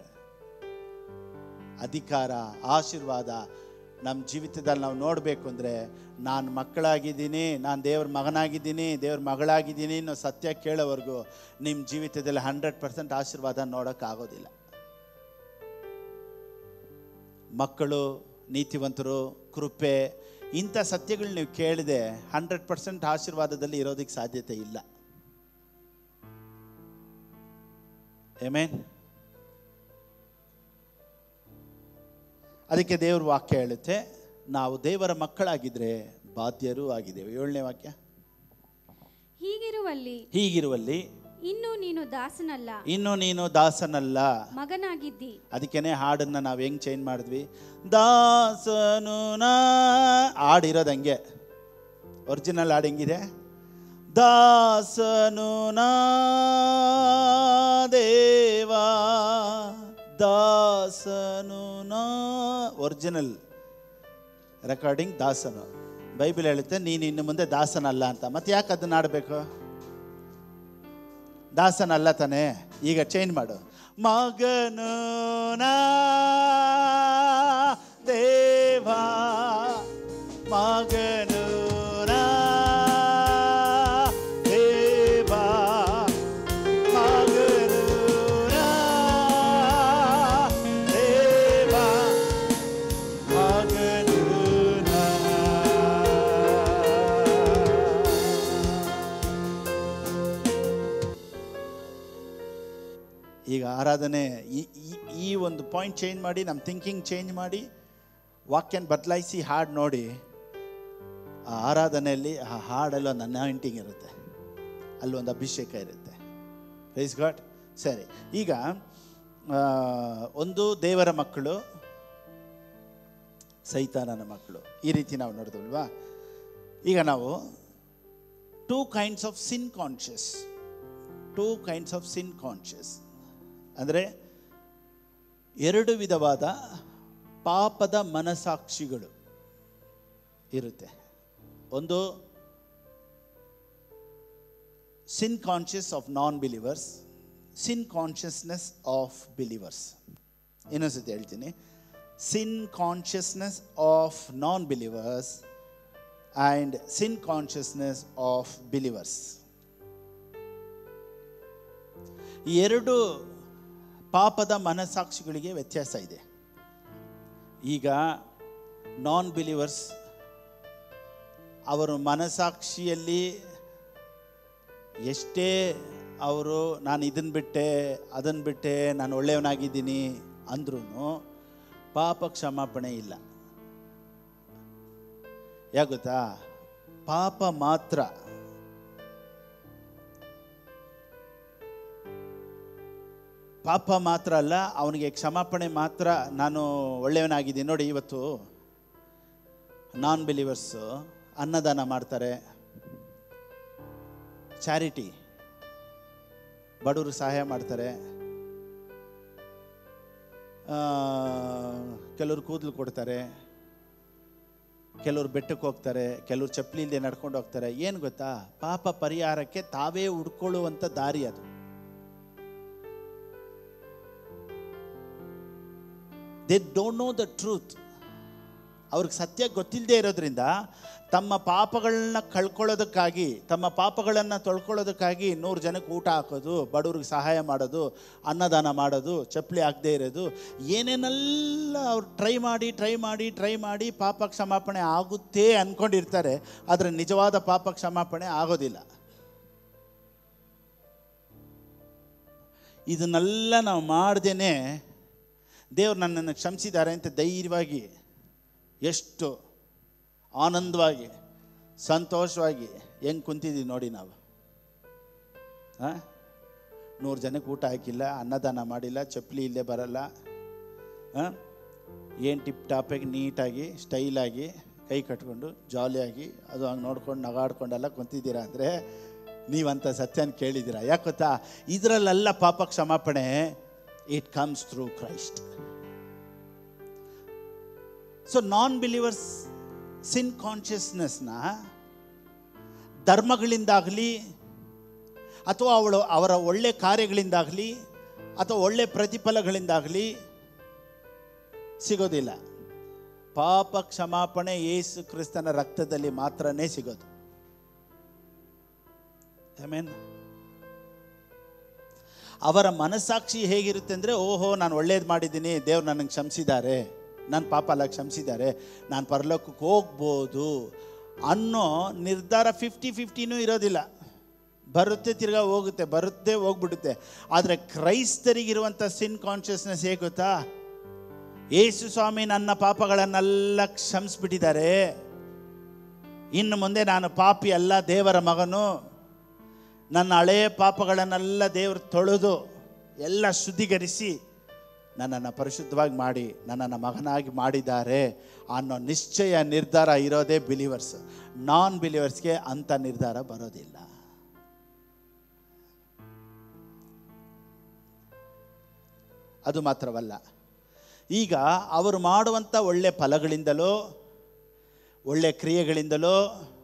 ಅಧಿಕಾರ ಆಶೀರ್ವಾದ ನಮ್ಮ ಜೀವಿತದಲ್ಲಿ ನಾವು ನೋಡಬೇಕು ಅಂದರೆ ನಾನು ಮಕ್ಕಳಾಗಿದ್ದೀನಿ ನಾನು ದೇವ್ರ ಮಗನಾಗಿದ್ದೀನಿ ದೇವ್ರ ಮಗಳಾಗಿದ್ದೀನಿ ಅನ್ನೋ ಸತ್ಯ ಕೇಳೋವರೆಗೂ ನಿಮ್ಮ ಜೀವಿತದಲ್ಲಿ ಹಂಡ್ರೆಡ್ ಪರ್ಸೆಂಟ್ ಆಶೀರ್ವಾದ ನೋಡೋಕ್ಕಾಗೋದಿಲ್ಲ ಮಕ್ಕಳು ನೀತಿವಂತರು ಕೃಪೆ ಇಂಥ ಸತ್ಯಗಳು ನೀವು ಕೇಳಿದೆ ಹಂಡ್ರೆಡ್ ಪರ್ಸೆಂಟ್ ಆಶೀರ್ವಾದದಲ್ಲಿ ಇರೋದಕ್ಕೆ ಸಾಧ್ಯತೆ ಇಲ್ಲ ಏಮೇನ್ ಅದಕ್ಕೆ ದೇವ್ರ ವಾಕ್ಯ ಹೇಳುತ್ತೆ ನಾವು ದೇವರ ಮಕ್ಕಳಾಗಿದ್ರೆ ಬಾಧ್ಯರೂ ಆಗಿದ್ದೇವೆ ಏಳನೇ ವಾಕ್ಯ ಹೀಗಿರುವಲ್ಲಿ ಹೀಗಿರುವಲ್ಲಿ ಇನ್ನು ನೀನು ದಾಸನಲ್ಲ ಇನ್ನು ನೀನು ದಾಸನಲ್ಲ ಮಗನಾಗಿದ್ದಿ ಅದಕ್ಕೇನೆ ಹಾಡನ್ನ ನಾವು ಹೆಂಗ್ ಚೇಂಜ್ ಮಾಡಿದ್ವಿ ದಾಸನು ನಾ ಹಾಡಿರೋದು ಹಂಗೆ ಒರಿಜಿನಲ್ ಹಾಡು ಹೆಂಗಿದೆ ದಾಸನು ನಾ ದೇವಾ ದಾಸನು ನಾ ಒರಿಜಿನಲ್ ರೆಕಾರ್ಡಿಂಗ್ ದಾಸನು ಬೈಬಲ್ ಹೇಳುತ್ತೆ ನೀನು ಇನ್ನು ಮುಂದೆ ದಾಸನಲ್ಲ ಅಂತ ಮತ್ತೆ ಯಾಕೆ ಅದನ್ನ ಆಡಬೇಕು ದಾಸನಲ್ಲ ತಾನೆ ಈಗ ಚೇಂಜ್ ಮಾಡು ಮಗನು ನಾ ದೇವಾ ಮಗನು ನಾ ದೇವಾ ಮಗನು ನಾ ದೇವಾ ಮಗನು ನಾ ಈಗ ಆರಾಧನೆ ಈ ಈ- ಈ ಒಂದು ಪಾಯಿಂಟ್ ಚೇಂಜ್ ಮಾಡಿ ನಮ್ಮ ಥಿಂಕಿಂಗ್ ಚೇಂಜ್ ಮಾಡಿ ವಾಕ್ಯನ ಬದಲಾಯಿಸಿ ಹಾಡು ನೋಡಿ ಆ ಆರಾಧನೆಯಲ್ಲಿ ಆ ಹಾಡಲ್ಲಿ ಒಂದು ಅನಾಯಿಂಟಿಂಗ್ ಇರುತ್ತೆ ಅಲ್ಲಿ ಒಂದು ಅಭಿಷೇಕ ಇರುತ್ತೆ ಪ್ರೈಸ್ ಗಾಡ್ ಸರಿ ಈಗ ಆ, ಒಂದು ದೇವರ ಮಕ್ಕಳು ಸೈತಾನನ ಮಕ್ಕಳು ಈ ರೀತಿ ನಾವು ನೋಡಿದ್ವಲ್ವಾ ಈಗ ನಾವು two kinds of sin conscious two kinds of sin conscious ಅಂದರೆ ಎರಡು ವಿಧವಾದ ಪಾಪದ ಮನಸಾಕ್ಷಿಗಳು ಇರುತ್ತೆ ಒಂದು sin conscious of non believers sin consciousness of believers ಇನ್ನೊಂದ್ಸತಿ ಹೇಳ್ತೀನಿ sin consciousness of non believers and sin consciousness of believers ಈ ಎರಡು ಪಾಪದ ಮನಸ್ಸಾಕ್ಷಿಗಳಿಗೆ ವ್ಯತ್ಯಾಸ ಇದೆ ಈಗ ನಾನ್ ಬಿಲೀವರ್ಸ್ ಅವರು ಮನಸ್ಸಾಕ್ಷಿಯಲ್ಲಿ ಎಷ್ಟೇ ಅವರು ನಾನು ಇದನ್ನು ಬಿಟ್ಟೆ ಅದನ್ನು ಬಿಟ್ಟೆ ನಾನು ಒಳ್ಳೆಯವನಾಗಿದ್ದೀನಿ ಅಂದ್ರೂ ಪಾಪ ಕ್ಷಮಾಪಣೆ ಇಲ್ಲ ಯಾಕೆ ಗೊತ್ತಾ ಪಾಪ ಮಾತ್ರ ಪಾಪ ಮಾತ್ರ ಅಲ್ಲ ಅವನಿಗೆ ಕ್ಷಮಾಪಣೆ ಮಾತ್ರ ನಾನು ಒಳ್ಳೆಯವನಾಗಿದ್ದೀನಿ ನೋಡಿ ಇವತ್ತು ನಾನ್ ಬಿಲೀವರ್ಸು ಅನ್ನದಾನ ಮಾಡ್ತಾರೆ ಚಾರಿಟಿ ಬಡವರು ಸಹಾಯ ಮಾಡ್ತಾರೆ ಆ, ಕೆಲವರು ಕೂದಲು ಕೊಡ್ತಾರೆ ಕೆಲವರು ಬೆಟ್ಟಕ್ಕೆ ಹೋಗ್ತಾರೆ ಕೆಲವರು ಚಪ್ಪಲಿ ಇಲ್ಲದೆ ನಡ್ಕೊಂಡು ಹೋಗ್ತಾರೆ ಏನು ಗೊತ್ತಾ ಪಾಪ ಪರಿಹಾರಕ್ಕೆ ತಾವೇ ಹುಡ್ಕೊಳ್ಳುವಂಥ ದಾರಿ ಅದು they don't know the truth ಅವ್ರಿಗೆ ಸತ್ಯ ಗೊತ್ತಿಲ್ಲದೆ ಇರೋದ್ರಿಂದ ತಮ್ಮ ಪಾಪಗಳನ್ನ ಕಳ್ಕೊಳ್ಳೋದಕ್ಕಾಗಿ ತಮ್ಮ ಪಾಪಗಳನ್ನು ತೊಳ್ಕೊಳ್ಳೋದಕ್ಕಾಗಿ ನೂರು ಜನಕ್ಕೆ ಊಟ ಹಾಕೋದು ಬಡವ್ರಿಗೆ ಸಹಾಯ ಮಾಡೋದು ಅನ್ನದಾನ ಮಾಡೋದು ಚಪ್ಪಲಿ ಹಾಕದೇ ಇರೋದು ಏನೇನೆಲ್ಲ ಅವ್ರು ಟ್ರೈ ಮಾಡಿ ಟ್ರೈ ಮಾಡಿ ಟ್ರೈ ಮಾಡಿ ಪಾಪ ಕ್ಷಮಾಪಣೆ ಆಗುತ್ತೆ ಅಂದ್ಕೊಂಡಿರ್ತಾರೆ ಆದರೆ ನಿಜವಾದ ಪಾಪ ಕ್ಷಮಾಪಣೆ ಆಗೋದಿಲ್ಲ ಇದನ್ನೆಲ್ಲ ನಾವು ಮಾಡ್ದೇನೆ ದೇವ್ರು ನನ್ನನ್ನು ಕ್ಷಮಿಸಿದ್ದಾರೆ ಅಂತ ಧೈರ್ಯವಾಗಿ ಎಷ್ಟು ಆನಂದವಾಗಿ ಸಂತೋಷವಾಗಿ ಹೆಂಗೆ ಕುಂತಿದ್ದೀವಿ ನೋಡಿ ನಾವು ಹಾಂ ನೂರು ಜನಕ್ಕೆ ಊಟ ಹಾಕಿಲ್ಲ ಅನ್ನದಾನ ಮಾಡಿಲ್ಲ ಚಪ್ಪಲಿ ಇಲ್ಲೇ ಬರಲ್ಲ ಹಾಂ ಏನು ಟಿಪ್ ಟಾಪಾಗಿ ನೀಟಾಗಿ ಸ್ಟೈಲಾಗಿ ಕೈ ಕಟ್ಕೊಂಡು ಜಾಲಿಯಾಗಿ ಅದು ಹಂಗೆ ನೋಡ್ಕೊಂಡು ನಗಾಡ್ಕೊಂಡೆಲ್ಲ ಕುಂತಿದ್ದೀರಾ ಅಂದರೆ ನೀವಂಥ ಸತ್ಯನ ಕೇಳಿದ್ದೀರಾ ಯಾಕೆ ಗೊತ್ತಾ ಇದರಲ್ಲೆಲ್ಲ ಪಾಪ ಕ್ಷಮಾಪಣೆ it comes through Christ so non believers sin ಕಾನ್ಷಿಯಸ್ನೆಸ್ನ ಧರ್ಮಗಳಿಂದಾಗಲಿ ಅಥವಾ ಅವಳು ಅವರ ಒಳ್ಳೆ ಕಾರ್ಯಗಳಿಂದಾಗಲಿ ಅಥವಾ ಒಳ್ಳೆ ಪ್ರತಿಫಲಗಳಿಂದಾಗಲಿ ಸಿಗೋದಿಲ್ಲ ಪಾಪ ಕ್ಷಮಾಪಣೆ ಯೇಸು ಕ್ರಿಸ್ತನ ರಕ್ತದಲ್ಲಿ ಮಾತ್ರನೇ ಸಿಗೋದು ಆಮೇನ್ ಅವರ ಮನಸ್ಸಾಕ್ಷಿ ಹೇಗಿರುತ್ತೆ ಅಂದರೆ ಓಹೋ ನಾನು ಒಳ್ಳೇದು ಮಾಡಿದ್ದೀನಿ ದೇವ್ರು ನನಗೆ ಕ್ಷಮಿಸಿದ್ದಾರೆ ನನ್ನ ಪಾಪ ಎಲ್ಲ ಕ್ಷಮಿಸಿದ್ದಾರೆ ನಾನು ಪರಲೋಕಕ್ಕೆ ಹೋಗ್ಬೋದು ಅನ್ನೋ ನಿರ್ಧಾರ ಫಿಫ್ಟಿ ಫಿಫ್ಟಿನೂ ಇರೋದಿಲ್ಲ ಬರುತ್ತೆ ತಿರ್ಗಾ ಹೋಗುತ್ತೆ ಬರುತ್ತೆ ಹೋಗ್ಬಿಡುತ್ತೆ ಆದರೆ ಕ್ರೈಸ್ತರಿಗಿರುವಂಥ ಸಿನ್ ಕಾನ್ಷಿಯಸ್ನೆಸ್ ಹೇಗೆ ಗೊತ್ತಾ ಯೇಸು ಸ್ವಾಮಿ ನನ್ನ ಪಾಪಗಳನ್ನೆಲ್ಲ ಕ್ಷಮಿಸ್ಬಿಟ್ಟಿದ್ದಾರೆ ಇನ್ನು ಮುಂದೆ ನಾನು ಪಾಪಿ ಅಲ್ಲ ದೇವರ ಮಗನು ನನ್ನ ಹಳೆಯ ಪಾಪಗಳನ್ನೆಲ್ಲ ದೇವರು ತೊಳೆದು ಎಲ್ಲ ಶುದ್ಧೀಕರಿಸಿ ನನ್ನನ್ನು ಪರಿಶುದ್ಧವಾಗಿ ಮಾಡಿ ನನ್ನನ್ನು ಮಗನಾಗಿ ಮಾಡಿದ್ದಾರೆ ಅನ್ನೋ ನಿಶ್ಚಯ ನಿರ್ಧಾರ ಇರೋದೇ ಬಿಲೀವರ್ಸ್ ನಾನ್ ಬಿಲೀವರ್ಸ್ಗೆ ಅಂಥ ನಿರ್ಧಾರ ಬರೋದಿಲ್ಲ ಅದು ಮಾತ್ರವಲ್ಲ ಈಗ ಅವರು ಮಾಡುವಂಥ ಒಳ್ಳೆ ಫಲಗಳಿಂದಲೋ ಒಳ್ಳೆ ಕ್ರಿಯೆಗಳಿಂದಲೋ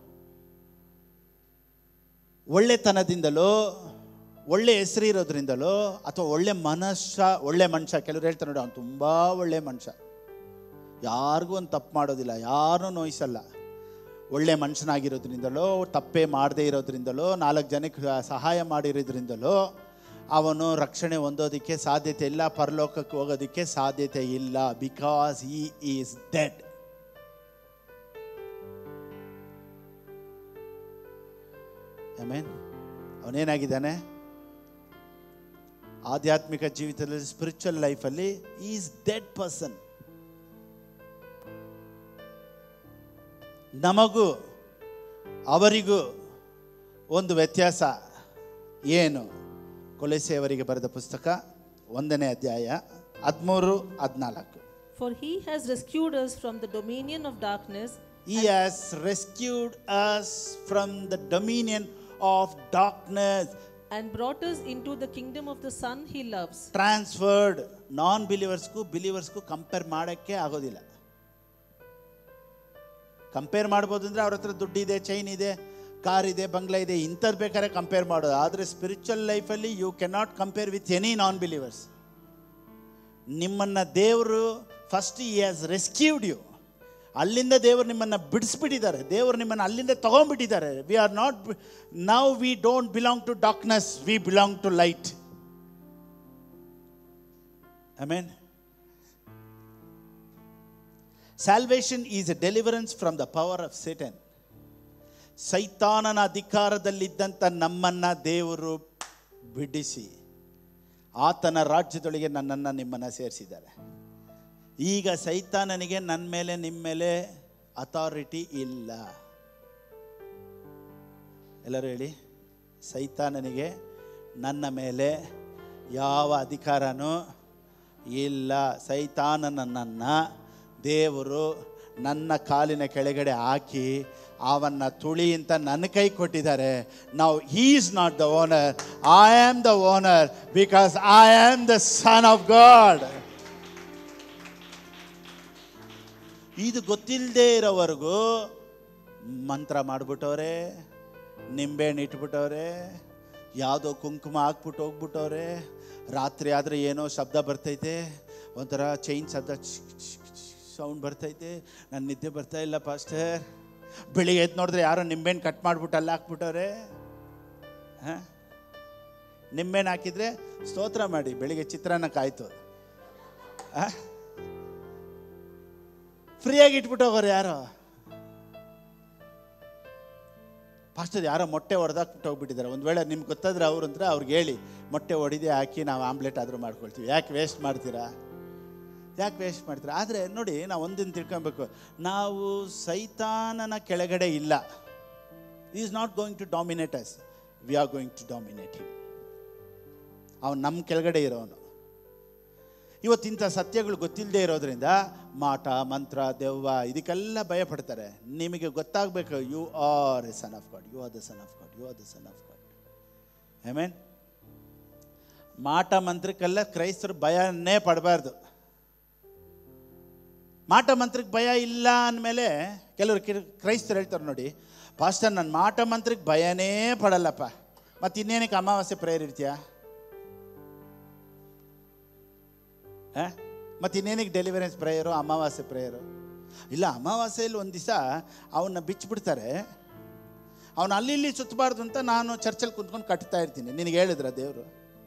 ಒಳ್ಳೆತನದಿಂದಲೋ ಒಳ್ಳೆ ಹೆಸರು ಇರೋದ್ರಿಂದಲೋ ಅಥವಾ ಒಳ್ಳೆ ಮನುಷ್ಯ ಒಳ್ಳೆ ಮನುಷ್ಯ ಕೆಲವ್ರು ಹೇಳ್ತಾರೆ ನೋಡಿ ಅವ್ನು ತುಂಬ ಒಳ್ಳೆ ಮನುಷ್ಯ ಯಾರಿಗೂ ಒಂದು ತಪ್ಪು ಮಾಡೋದಿಲ್ಲ ಯಾರನ್ನೂ ನೋಯಿಸಲ್ಲ ಒಳ್ಳೆ ಮನುಷ್ಯನಾಗಿರೋದ್ರಿಂದಲೋ ತಪ್ಪೇ ಮಾಡದೇ ಇರೋದ್ರಿಂದಲೋ ನಾಲ್ಕು ಜನಕ್ಕೆ ಸಹಾಯ ಮಾಡಿರೋದ್ರಿಂದಲೋ ಅವನು ರಕ್ಷಣೆ ಹೊಂದೋದಕ್ಕೆ ಸಾಧ್ಯತೆ ಇಲ್ಲ ಪರಲೋಕಕ್ಕೆ ಹೋಗೋದಕ್ಕೆ ಸಾಧ್ಯತೆ ಇಲ್ಲ ಬಿಕಾಸ್ ಈ ಈಸ್ ಡೆಡ್ ಆಮೇನ್ ಅವನೇನಾಗಿದ್ದಾನೆ ಆಧ್ಯಾತ್ಮಿಕ ಜೀವಿತದಲ್ಲಿ ಸ್ಪಿರಿಚುವಲ್ ಲೈಫಲ್ಲಿ ಈಸ್ ಡೆಡ್ ಪರ್ಸನ್ ನಮಗೂ ಅವರಿಗೂ ಒಂದು ವ್ಯತ್ಯಾಸ ಏನು ಕೊಲೆಸೆಯವರಿಗೆ ಬರೆದ ಪುಸ್ತಕ ಒಂದನೇ ಅಧ್ಯಾಯ ಹದಿಮೂರು ಹದಿನಾಲ್ಕು For he has rescued us from the dominion of darkness He has rescued us from the dominion of darkness, and brought us into the kingdom of the Son he loves. transferred non ಬಿಲೀವರ್ಸ್ಗೂ ಬಿಲೀವರ್ಸ್ಗೂ compare ಮಾಡೋಕ್ಕೆ ಆಗೋದಿಲ್ಲ compare ಮಾಡ್ಬೋದು ಅಂದರೆ ಅವ್ರ ಹತ್ರ ದುಡ್ಡಿದೆ chain ಇದೆ ಕಾರ್ ಇದೆ ಬಂಗ್ಲಾ ಇದೆ ಇಂಥದ್ದು ಬೇಕಾದ್ರೆ ಕಂಪೇರ್ ಮಾಡೋದು ಆದರೆ ಸ್ಪಿರಿಚುವಲ್ ಲೈಫಲ್ಲಿ you cannot compare with any non believers ನಿಮ್ಮನ್ನು ದೇವರು ಫಸ್ಟ್ ಈ ಹ್ಯಾಸ್ ರೆಸ್ಕ್ಯೂಡ್ ಯು ಅಲ್ಲಿಂದ ದೇವರು ನಿಮ್ಮನ್ನು ಬಿಡಿಸ್ಬಿಟ್ಟಿದ್ದಾರೆ ದೇವರು ನಿಮ್ಮನ್ನು ಅಲ್ಲಿಂದ ತಗೊಂಡ್ಬಿಟ್ಟಿದ್ದಾರೆ we are not now we don't belong to darkness we belong to light I mean salvation is a deliverance from the power of Satan ಸೈತಾನನ ಅಧಿಕಾರದಲ್ಲಿದ್ದಂಥ ನಮ್ಮನ್ನ ದೇವರು ಬಿಡಿಸಿ ಆತನ ರಾಜ್ಯದೊಳಗೆ ನನ್ನನ್ನು ನಿಮ್ಮನ್ನು ಸೇರಿಸಿದ್ದಾರೆ ಈಗ ಸೈತಾನನಿಗೆ ನನ್ನ ಮೇಲೆ ನಿಮ್ಮ ಮೇಲೆ ಅಥಾರಿಟಿ ಇಲ್ಲ ಎಲ್ಲರೂ ಹೇಳಿ ಸೈತಾನನಿಗೆ ನನ್ನ ಮೇಲೆ ಯಾವ ಅಧಿಕಾರನೂ ಇಲ್ಲ ಸೈತಾನನನ್ನು ದೇವರು ನನ್ನ ಕಾಲಿನ ಕೆಳಗಡೆ ಹಾಕಿ ಅವನ್ನ ತುಳಿ ಅಂತ ನನ್ನ ಕೈ ಕೊಟ್ಟಿದ್ದಾರೆ ನಾವು he is not the owner I am the owner because I am the son of God ಇದು ಗೊತ್ತಿಲ್ಲದೆ ಇರೋವರೆಗೂ ಮಂತ್ರ ಮಾಡಿಬಿಟ್ಟವ್ರೆ ನಿಂಬೆಹಣ್ಣು ಇಟ್ಬಿಟ್ಟವ್ರೆ ಯಾವುದೋ ಕುಂಕುಮ ಹಾಕ್ಬಿಟ್ಟು ಹೋಗ್ಬಿಟ್ಟವ್ರೆ ರಾತ್ರಿ ಆದರೆ ಏನೋ ಶಬ್ದ ಬರ್ತೈತೆ ಒಂಥರ ಚೈನ್ ಶಬ್ದ ಸೌಂಡ್ ಬರ್ತೈತೆ ನನ್ನ ನಿದ್ದೆ ಬರ್ತಾ ಇಲ್ಲ ಪಾಸ್ಟರ್ ಬೆಳಿಗ್ಗೆ ಎದ್ದು ನೋಡಿದ್ರೆ ಯಾರೋ ನಿಂಬೆಹಣ್ಣು ಕಟ್ ಮಾಡಿಬಿಟ್ಟು ಅಲ್ಲಿ ಹಾಕ್ಬಿಟ್ಟವ್ರೆ ಹಾಂ ನಿಂಬೆಹಣ್ಣು ಹಾಕಿದರೆ ಸ್ತೋತ್ರ ಮಾಡಿ ಬೆಳಿಗ್ಗೆ ಚಿತ್ರಾನ್ನ ಕಾಯ್ತು ಹಾಂ ಫ್ರೀಯಾಗಿ ಇಟ್ಬಿಟ್ಟು ಹೋಗೋರು ಯಾರೋ ಪಾಸ್ಟರ್ ಯಾರೋ ಮೊಟ್ಟೆ ಹೊಡೆದಾಕ್ಬಿಟ್ಟು ಹೋಗ್ಬಿಟ್ಟಿದ್ದಾರೆ ಒಂದು ವೇಳೆ ನಿಮ್ಗೆ ಗೊತ್ತಾದ್ರೆ ಅವ್ರು ಅಂದ್ರೆ ಅವ್ರಿಗೆ ಹೇಳಿ ಮೊಟ್ಟೆ ಹೊಡಿದೆ ಹಾಕಿ ನಾವು ಆಮ್ಲೆಟ್ ಆದರೂ ಮಾಡ್ಕೊಳ್ತೀವಿ ಯಾಕೆ ವೇಸ್ಟ್ ಮಾಡ್ತೀರಾ ಯಾಕೆ ವೇಸ್ಟ್ ಮಾಡ್ತೀರಾ ಆದರೆ ನೋಡಿ ನಾವು ಒಂದಿನ ತಿಳ್ಕೊಬೇಕು ನಾವು ಸೈತಾನನ ಕೆಳಗಡೆ ಇಲ್ಲ is not going to dominate us we are going to dominate him ಅವನು ನಮ್ಮ ಕೆಳಗಡೆ ಇರೋನು ಇವತ್ತಿಂಥ ಸತ್ಯಗಳು ಗೊತ್ತಿಲ್ಲದೆ ಇರೋದ್ರಿಂದ ಮಾಟ ಮಂತ್ರ ದೆವ್ವ ಇದಕ್ಕೆಲ್ಲ ಭಯ ಪಡ್ತಾರೆ ನಿಮಗೆ ಗೊತ್ತಾಗಬೇಕು you are a son of God you are the son of God you are the son of God I mean ಮಾಟ ಮಂತ್ರಕ್ಕೆಲ್ಲ ಕ್ರೈಸ್ತರು ಭಯನೇ ಪಡಬಾರ್ದು ಮಾಟ ಮಂತ್ರಕ್ಕೆ ಭಯ ಇಲ್ಲ ಅಂದಮೇಲೆ ಕೆಲವರು ಕಿರ್ ಕ್ರೈಸ್ತರು ಹೇಳ್ತಾರೆ ನೋಡಿ ಪಾಸ್ಟರ್ ನನ್ನ ಮಾಟ ಮಂತ್ರಕ್ಕೆ ಭಯನೇ ಪಡಲ್ಲಪ್ಪ ಮತ್ತು ಇನ್ನೇನಕ್ಕೆ ಅಮಾವಾಸ್ಯೆ ಪ್ರೇಯರ್ ಇರ್ತೀಯಾ ಮತ್ತು ಇನ್ನೇನಿಗೆ ಡೆಲಿವರೆನ್ಸ್ ಪ್ರೇಯರು ಅಮಾವಾಸ್ಯೆ ಪ್ರೇಯರು ಇಲ್ಲ ಅಮಾವಾಸ್ಯೆಯಲ್ಲಿ ಒಂದು ದಿವಸ ಅವನ್ನ ಬಿಚ್ಚಿಬಿಡ್ತಾರೆ ಅವನು ಅಲ್ಲಿ ಇಲ್ಲಿ ಸುತ್ತಬಾರ್ದು ಅಂತ ನಾನು ಚರ್ಚಲ್ಲಿ ಕುಂತ್ಕೊಂಡು ಕಟ್ತಾ ಇರ್ತೀನಿ ನಿನಗೆ ಹೇಳಿದ್ರ ದೇವರು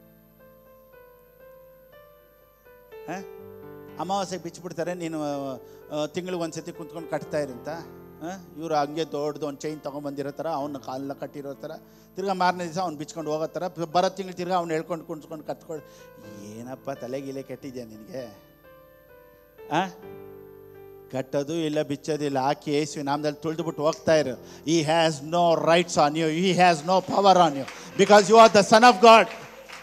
ಅಮಾವಾಸ್ಯೆಗೆ ಬಿಚ್ಚಿಬಿಡ್ತಾರೆ ನೀನು ತಿಂಗಳಿಗೆ ಒಂದು ಸತಿ ಕುಂತ್ಕೊಂಡು ಕಟ್ತಾ ಇರಂತ ಇವರು ಹಂಗೆ ದೊಡ್ಡದು ಒಂದು ಚೈನ್ ತೊಗೊಂಬಂದಿರೋ ಥರ ಅವನ್ನ ಕಾಲನ್ನ ಕಟ್ಟಿರೋ ಥರ ತಿರ್ಗಾ ಮಾರನೇ ದಿವಸ ಅವ್ನು ಬಿಚ್ಕೊಂಡು ಹೋಗೋ ಥರ ಬರೋ ತಿಂಗಳು ತಿರ್ಗಾ ಅವ್ನು ಹೇಳ್ಕೊಂಡು ಕುಂತ್ಕೊಂಡು ಕಟ್ಕೊಂಡು ಏನಪ್ಪ ತಲೆಗಿಲೆ ಕೆಟ್ಟಿದ್ಯಾ ನಿನಗೆ ಆ ಕಟ್ಟೋದು ಇಲ್ಲ ಬಿಚ್ಚೋದು ಇಲ್ಲ ಹಾಕಿ ಏಸುವಿ ನಾಮದಲ್ಲಿ ತುಳಿದ್ಬಿಟ್ಟು ಹೋಗ್ತಾ ಇರು he has no rights on you he has no power on you because you are the son of God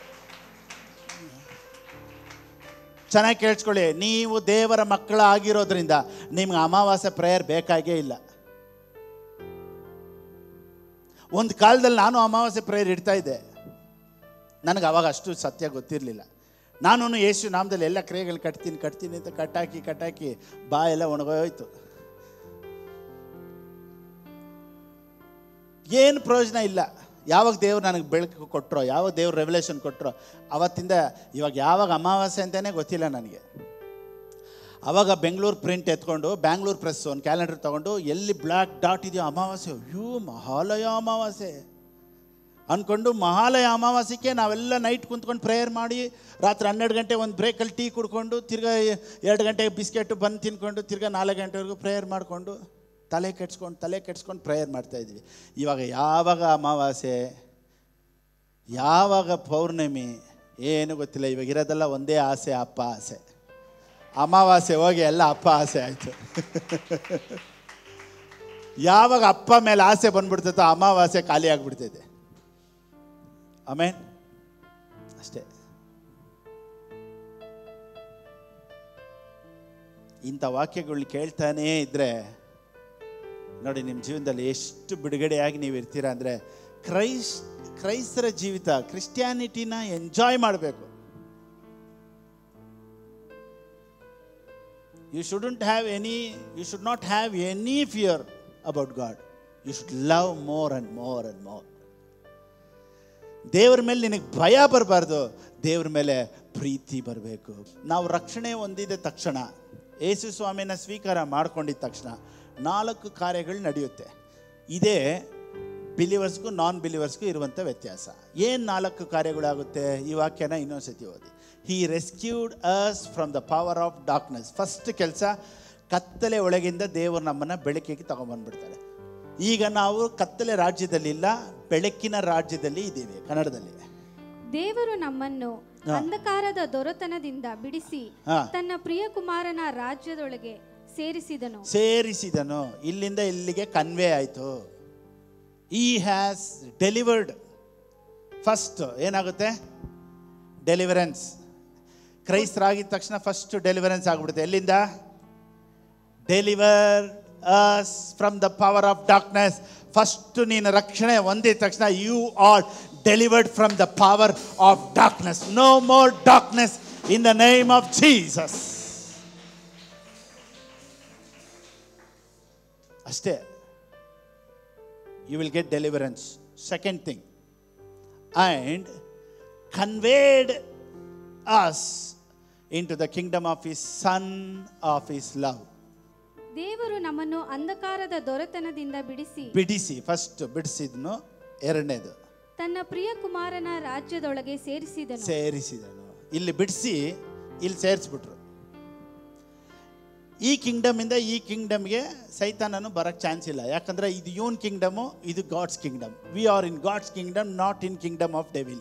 ಚೆನ್ನಾಗಿ ಕೇಳಿಸ್ಕೊಳ್ಳಿ ನೀವು ದೇವರ ಮಕ್ಕಳ ಆಗಿರೋದ್ರಿಂದ ನಿಮ್ಗೆ ಅಮಾವಾಸ್ಯೆ ಪ್ರೇಯರ್ ಬೇಕಾಗೇ ಇಲ್ಲ ಒಂದು ಕಾಲದಲ್ಲಿ ನಾನು ಅಮಾವಾಸ್ಯೆ ಪ್ರೇಯರ್ ಇಡ್ತಾ ಇದ್ದೆ ನನಗೆ ಅವಾಗ ಅಷ್ಟು ಸತ್ಯ ಗೊತ್ತಿರಲಿಲ್ಲ ನಾನು ಯೇಸು ನಾಮದಲ್ಲಿ ಎಲ್ಲ ಕ್ರಿಯೆಗಳು ಕಟ್ತೀನಿ ಕಟ್ತೀನಿ ಅಂತ ಕಟ್ಟಾಕಿ ಕಟ್ಟಾಕಿ ಬಾ ಎಲ್ಲ ಒಣಗೋಯ್ತು ಏನು ಪ್ರಯೋಜನ ಇಲ್ಲ ಯಾವಾಗ ದೇವ್ರು ನನಗೆ ಬೆಳಕು ಕೊಟ್ಟರೋ ಯಾವಾಗ ದೇವ್ರು ರೆವಲ್ಯೂಷನ್ ಕೊಟ್ಟರೋ ಅವತ್ತಿಂದ ಇವಾಗ ಯಾವಾಗ ಅಮಾವಾಸ್ಯೆ ಅಂತಲೇ ಗೊತ್ತಿಲ್ಲ ನನಗೆ ಅವಾಗ ಬೆಂಗಳೂರು ಪ್ರಿಂಟ್ ಎತ್ಕೊಂಡು ಬ್ಯಾಂಗ್ಳೂರು ಪ್ರೆಸ್ ಒಂದು ಕ್ಯಾಲೆಂಡರ್ ತೊಗೊಂಡು ಎಲ್ಲಿ ಬ್ಲ್ಯಾಕ್ ಡಾಟ್ ಇದೆಯೋ ಅಮಾವಾಸ್ಯೆ ಅಯ್ಯೋ ಮಹಾಲಯ ಅಮಾವಾಸ್ಯೆ ಅಂದ್ಕೊಂಡು ಮಹಾಲಯ ಅಮಾವಾಸ್ಯಕ್ಕೆ ನಾವೆಲ್ಲ ನೈಟ್ ಕುಂತ್ಕೊಂಡು ಪ್ರೇಯರ್ ಮಾಡಿ ರಾತ್ರಿ ಹನ್ನೆರಡು ಗಂಟೆ ಒಂದು ಬ್ರೇಕಲ್ಲಿ ಟೀ ಕುಡ್ಕೊಂಡು ತಿರ್ಗಾ ಎರಡು ಗಂಟೆಗೆ ಬಿಸ್ಕೆಟ್ ಬಂದು ತಿನ್ಕೊಂಡು ತಿರ್ಗಾ ನಾಲ್ಕು ಗಂಟೆವರೆಗೂ ಪ್ರೇಯರ್ ಮಾಡಿಕೊಂಡು ತಲೆ ಕೆಡ್ಸ್ಕೊಂಡು ತಲೆ ಕೆಡ್ಸ್ಕೊಂಡು ಪ್ರೇಯರ್ ಮಾಡ್ತಾಯಿದ್ವಿ ಇವಾಗ ಯಾವಾಗ ಅಮಾವಾಸ್ಯೆ ಯಾವಾಗ ಪೌರ್ಣಮಿ ಏನು ಗೊತ್ತಿಲ್ಲ ಇವಾಗ ಇರೋದೆಲ್ಲ ಒಂದೇ ಆಸೆ ಅಪ್ಪ ಆಸೆ ಅಮಾವಾಸ್ಯೆ ಹೋಗಿ ಎಲ್ಲ ಅಪ್ಪ ಆಸೆ ಆಯಿತು ಯಾವಾಗ ಅಪ್ಪ ಮೇಲೆ ಆಸೆ ಬಂದ್ಬಿಡ್ತೈತೋ ಅಮಾವಾಸ್ಯೆ ಖಾಲಿ ಆಗಿಬಿಡ್ತೈತೆ ಆಮೇನ್ ಅಷ್ಟೇ ಇಂಥ ವಾಕ್ಯಗಳು ಕೇಳ್ತಾನೇ ಇದ್ದರೆ ನೋಡಿ ನಿಮ್ಮ ಜೀವನದಲ್ಲಿ ಎಷ್ಟು ಬಿಡುಗಡೆಯಾಗಿ ನೀವು ಇರ್ತೀರಾ ಅಂದರೆ ಕ್ರೈಸ್ ಕ್ರೈಸ್ತರ ಜೀವಿತ ಕ್ರಿಸ್ಟಿಯಾನಿಟಿನ ಎಂಜಾಯ್ ಮಾಡಬೇಕು you shouldn't have any you should not have any fear about God you should love more and more and more ದೇವ್ರ ಮೇಲೆ ನಿನಗೆ ಭಯ ಬರಬಾರ್ದು ದೇವ್ರ ಮೇಲೆ ಪ್ರೀತಿ ಬರಬೇಕು ನಾವು ರಕ್ಷಣೆ ಹೊಂದಿದ ತಕ್ಷಣ ಯೇಸು ಸ್ವಾಮಿನ ಸ್ವೀಕಾರ ಮಾಡ್ಕೊಂಡಿದ್ದ ತಕ್ಷಣ ನಾಲ್ಕು ಕಾರ್ಯಗಳು ನಡೆಯುತ್ತೆ ಇದೇ ಬಿಲಿವರ್ಸ್ಗೂ ನಾನ್ ಬಿಲಿವರ್ಸ್ಗೂ ಇರುವಂಥ ವ್ಯತ್ಯಾಸ ಏನು ನಾಲ್ಕು ಕಾರ್ಯಗಳಾಗುತ್ತೆ ಈ ವಾಕ್ಯನ ಇನ್ನೊಂದ್ಸತಿ ಓದಿ he rescued us from the power of darkness first ಕೆಲಸ ಕತ್ತಲೆ ಒಳಗಿಂದ ದೇವರು ನಮ್ಮನ್ನು ಬೆಳಕಿಗೆ ತಗೊಂಬಂದ್ಬಿಡ್ತಾರೆ ಈಗ ನಾವು ಕತ್ತಲೆ ರಾಜ್ಯದಲ್ಲಿಲ್ಲ ಬೆಳಕಿನ ರಾಜ್ಯದಲ್ಲಿ ಇದ್ದೀವಿ ಕನ್ನಡದಲ್ಲಿ ದೇವರು ನಮ್ಮನ್ನು ಅಂಧಕಾರದ ದೊರೆತನದಿಂದ ಬಿಡಿಸಿ ಹಾ. ತನ್ನ ಪ್ರಿಯ ಕುಮಾರನ ರಾಜ್ಯದೊಳಗೆ ಸೇರಿಸಿದನು ಸೇರಿಸಿದನು ಇಲ್ಲಿಂದ ಇಲ್ಲಿಗೆ ಕನ್ವೆ ಆಯಿತು ಈ ಹ್ಯಾಸ್ ಡೆಲಿವರ್ಡ್ ಫಸ್ಟ್ ಏನಾಗುತ್ತೆ ಡೆಲಿವರೆನ್ಸ್ ಕ್ರೈಸ್ತರಾಗಿದ್ದ ತಕ್ಷಣ ಫಸ್ಟ್ ಡೆಲಿವರೆನ್ಸ್ ಆಗ್ಬಿಡುತ್ತೆ ಎಲ್ಲಿಂದ deliver us from the power of darkness first ನೀನು ರಕ್ಷಣೆ ಹೊಂದಿದ ತಕ್ಷಣ you are delivered from the power of darkness no more darkness in the name of Jesus ಅಷ್ಟೇ you will get deliverance second thing and conveyed us into the kingdom of his son of his love ದೇವರು ನಮ್ಮನ್ನು ಅಂಧಕಾರದ ದೊರೆತನದಿಂದ ಬಿಡಿಸಿ ಬಿಡಿಸಿ first ಬಿಡಿಸಿದ್ನು ಎರಡನೇದು ತನ್ನ ಪ್ರಿಯ ಕುಮಾರನ ರಾಜ್ಯದೊಳಗೆ ಸೇರಿಸಿದನು ಸೇರಿಸಿದನು ಇಲ್ಲಿ ಬಿಡಿಸಿ ಇಲ್ಲಿ ಸೇರಿಸ್ಬಿಟ್ರು ಈ ಕಿಂಗ್ಡಮಿಂದ ಈ ಕಿಂಗ್ಡಮ್ಗೆ ಸೈತಾನನು ಬರಕ್ಕೆ ಚಾನ್ಸ್ ಇಲ್ಲ ಯಾಕಂದ್ರೆ ಇದು ಯೂನ್ ಕಿಂಗ್ಡಮು ಇದು God's kingdom we are in God's kingdom not in kingdom of devil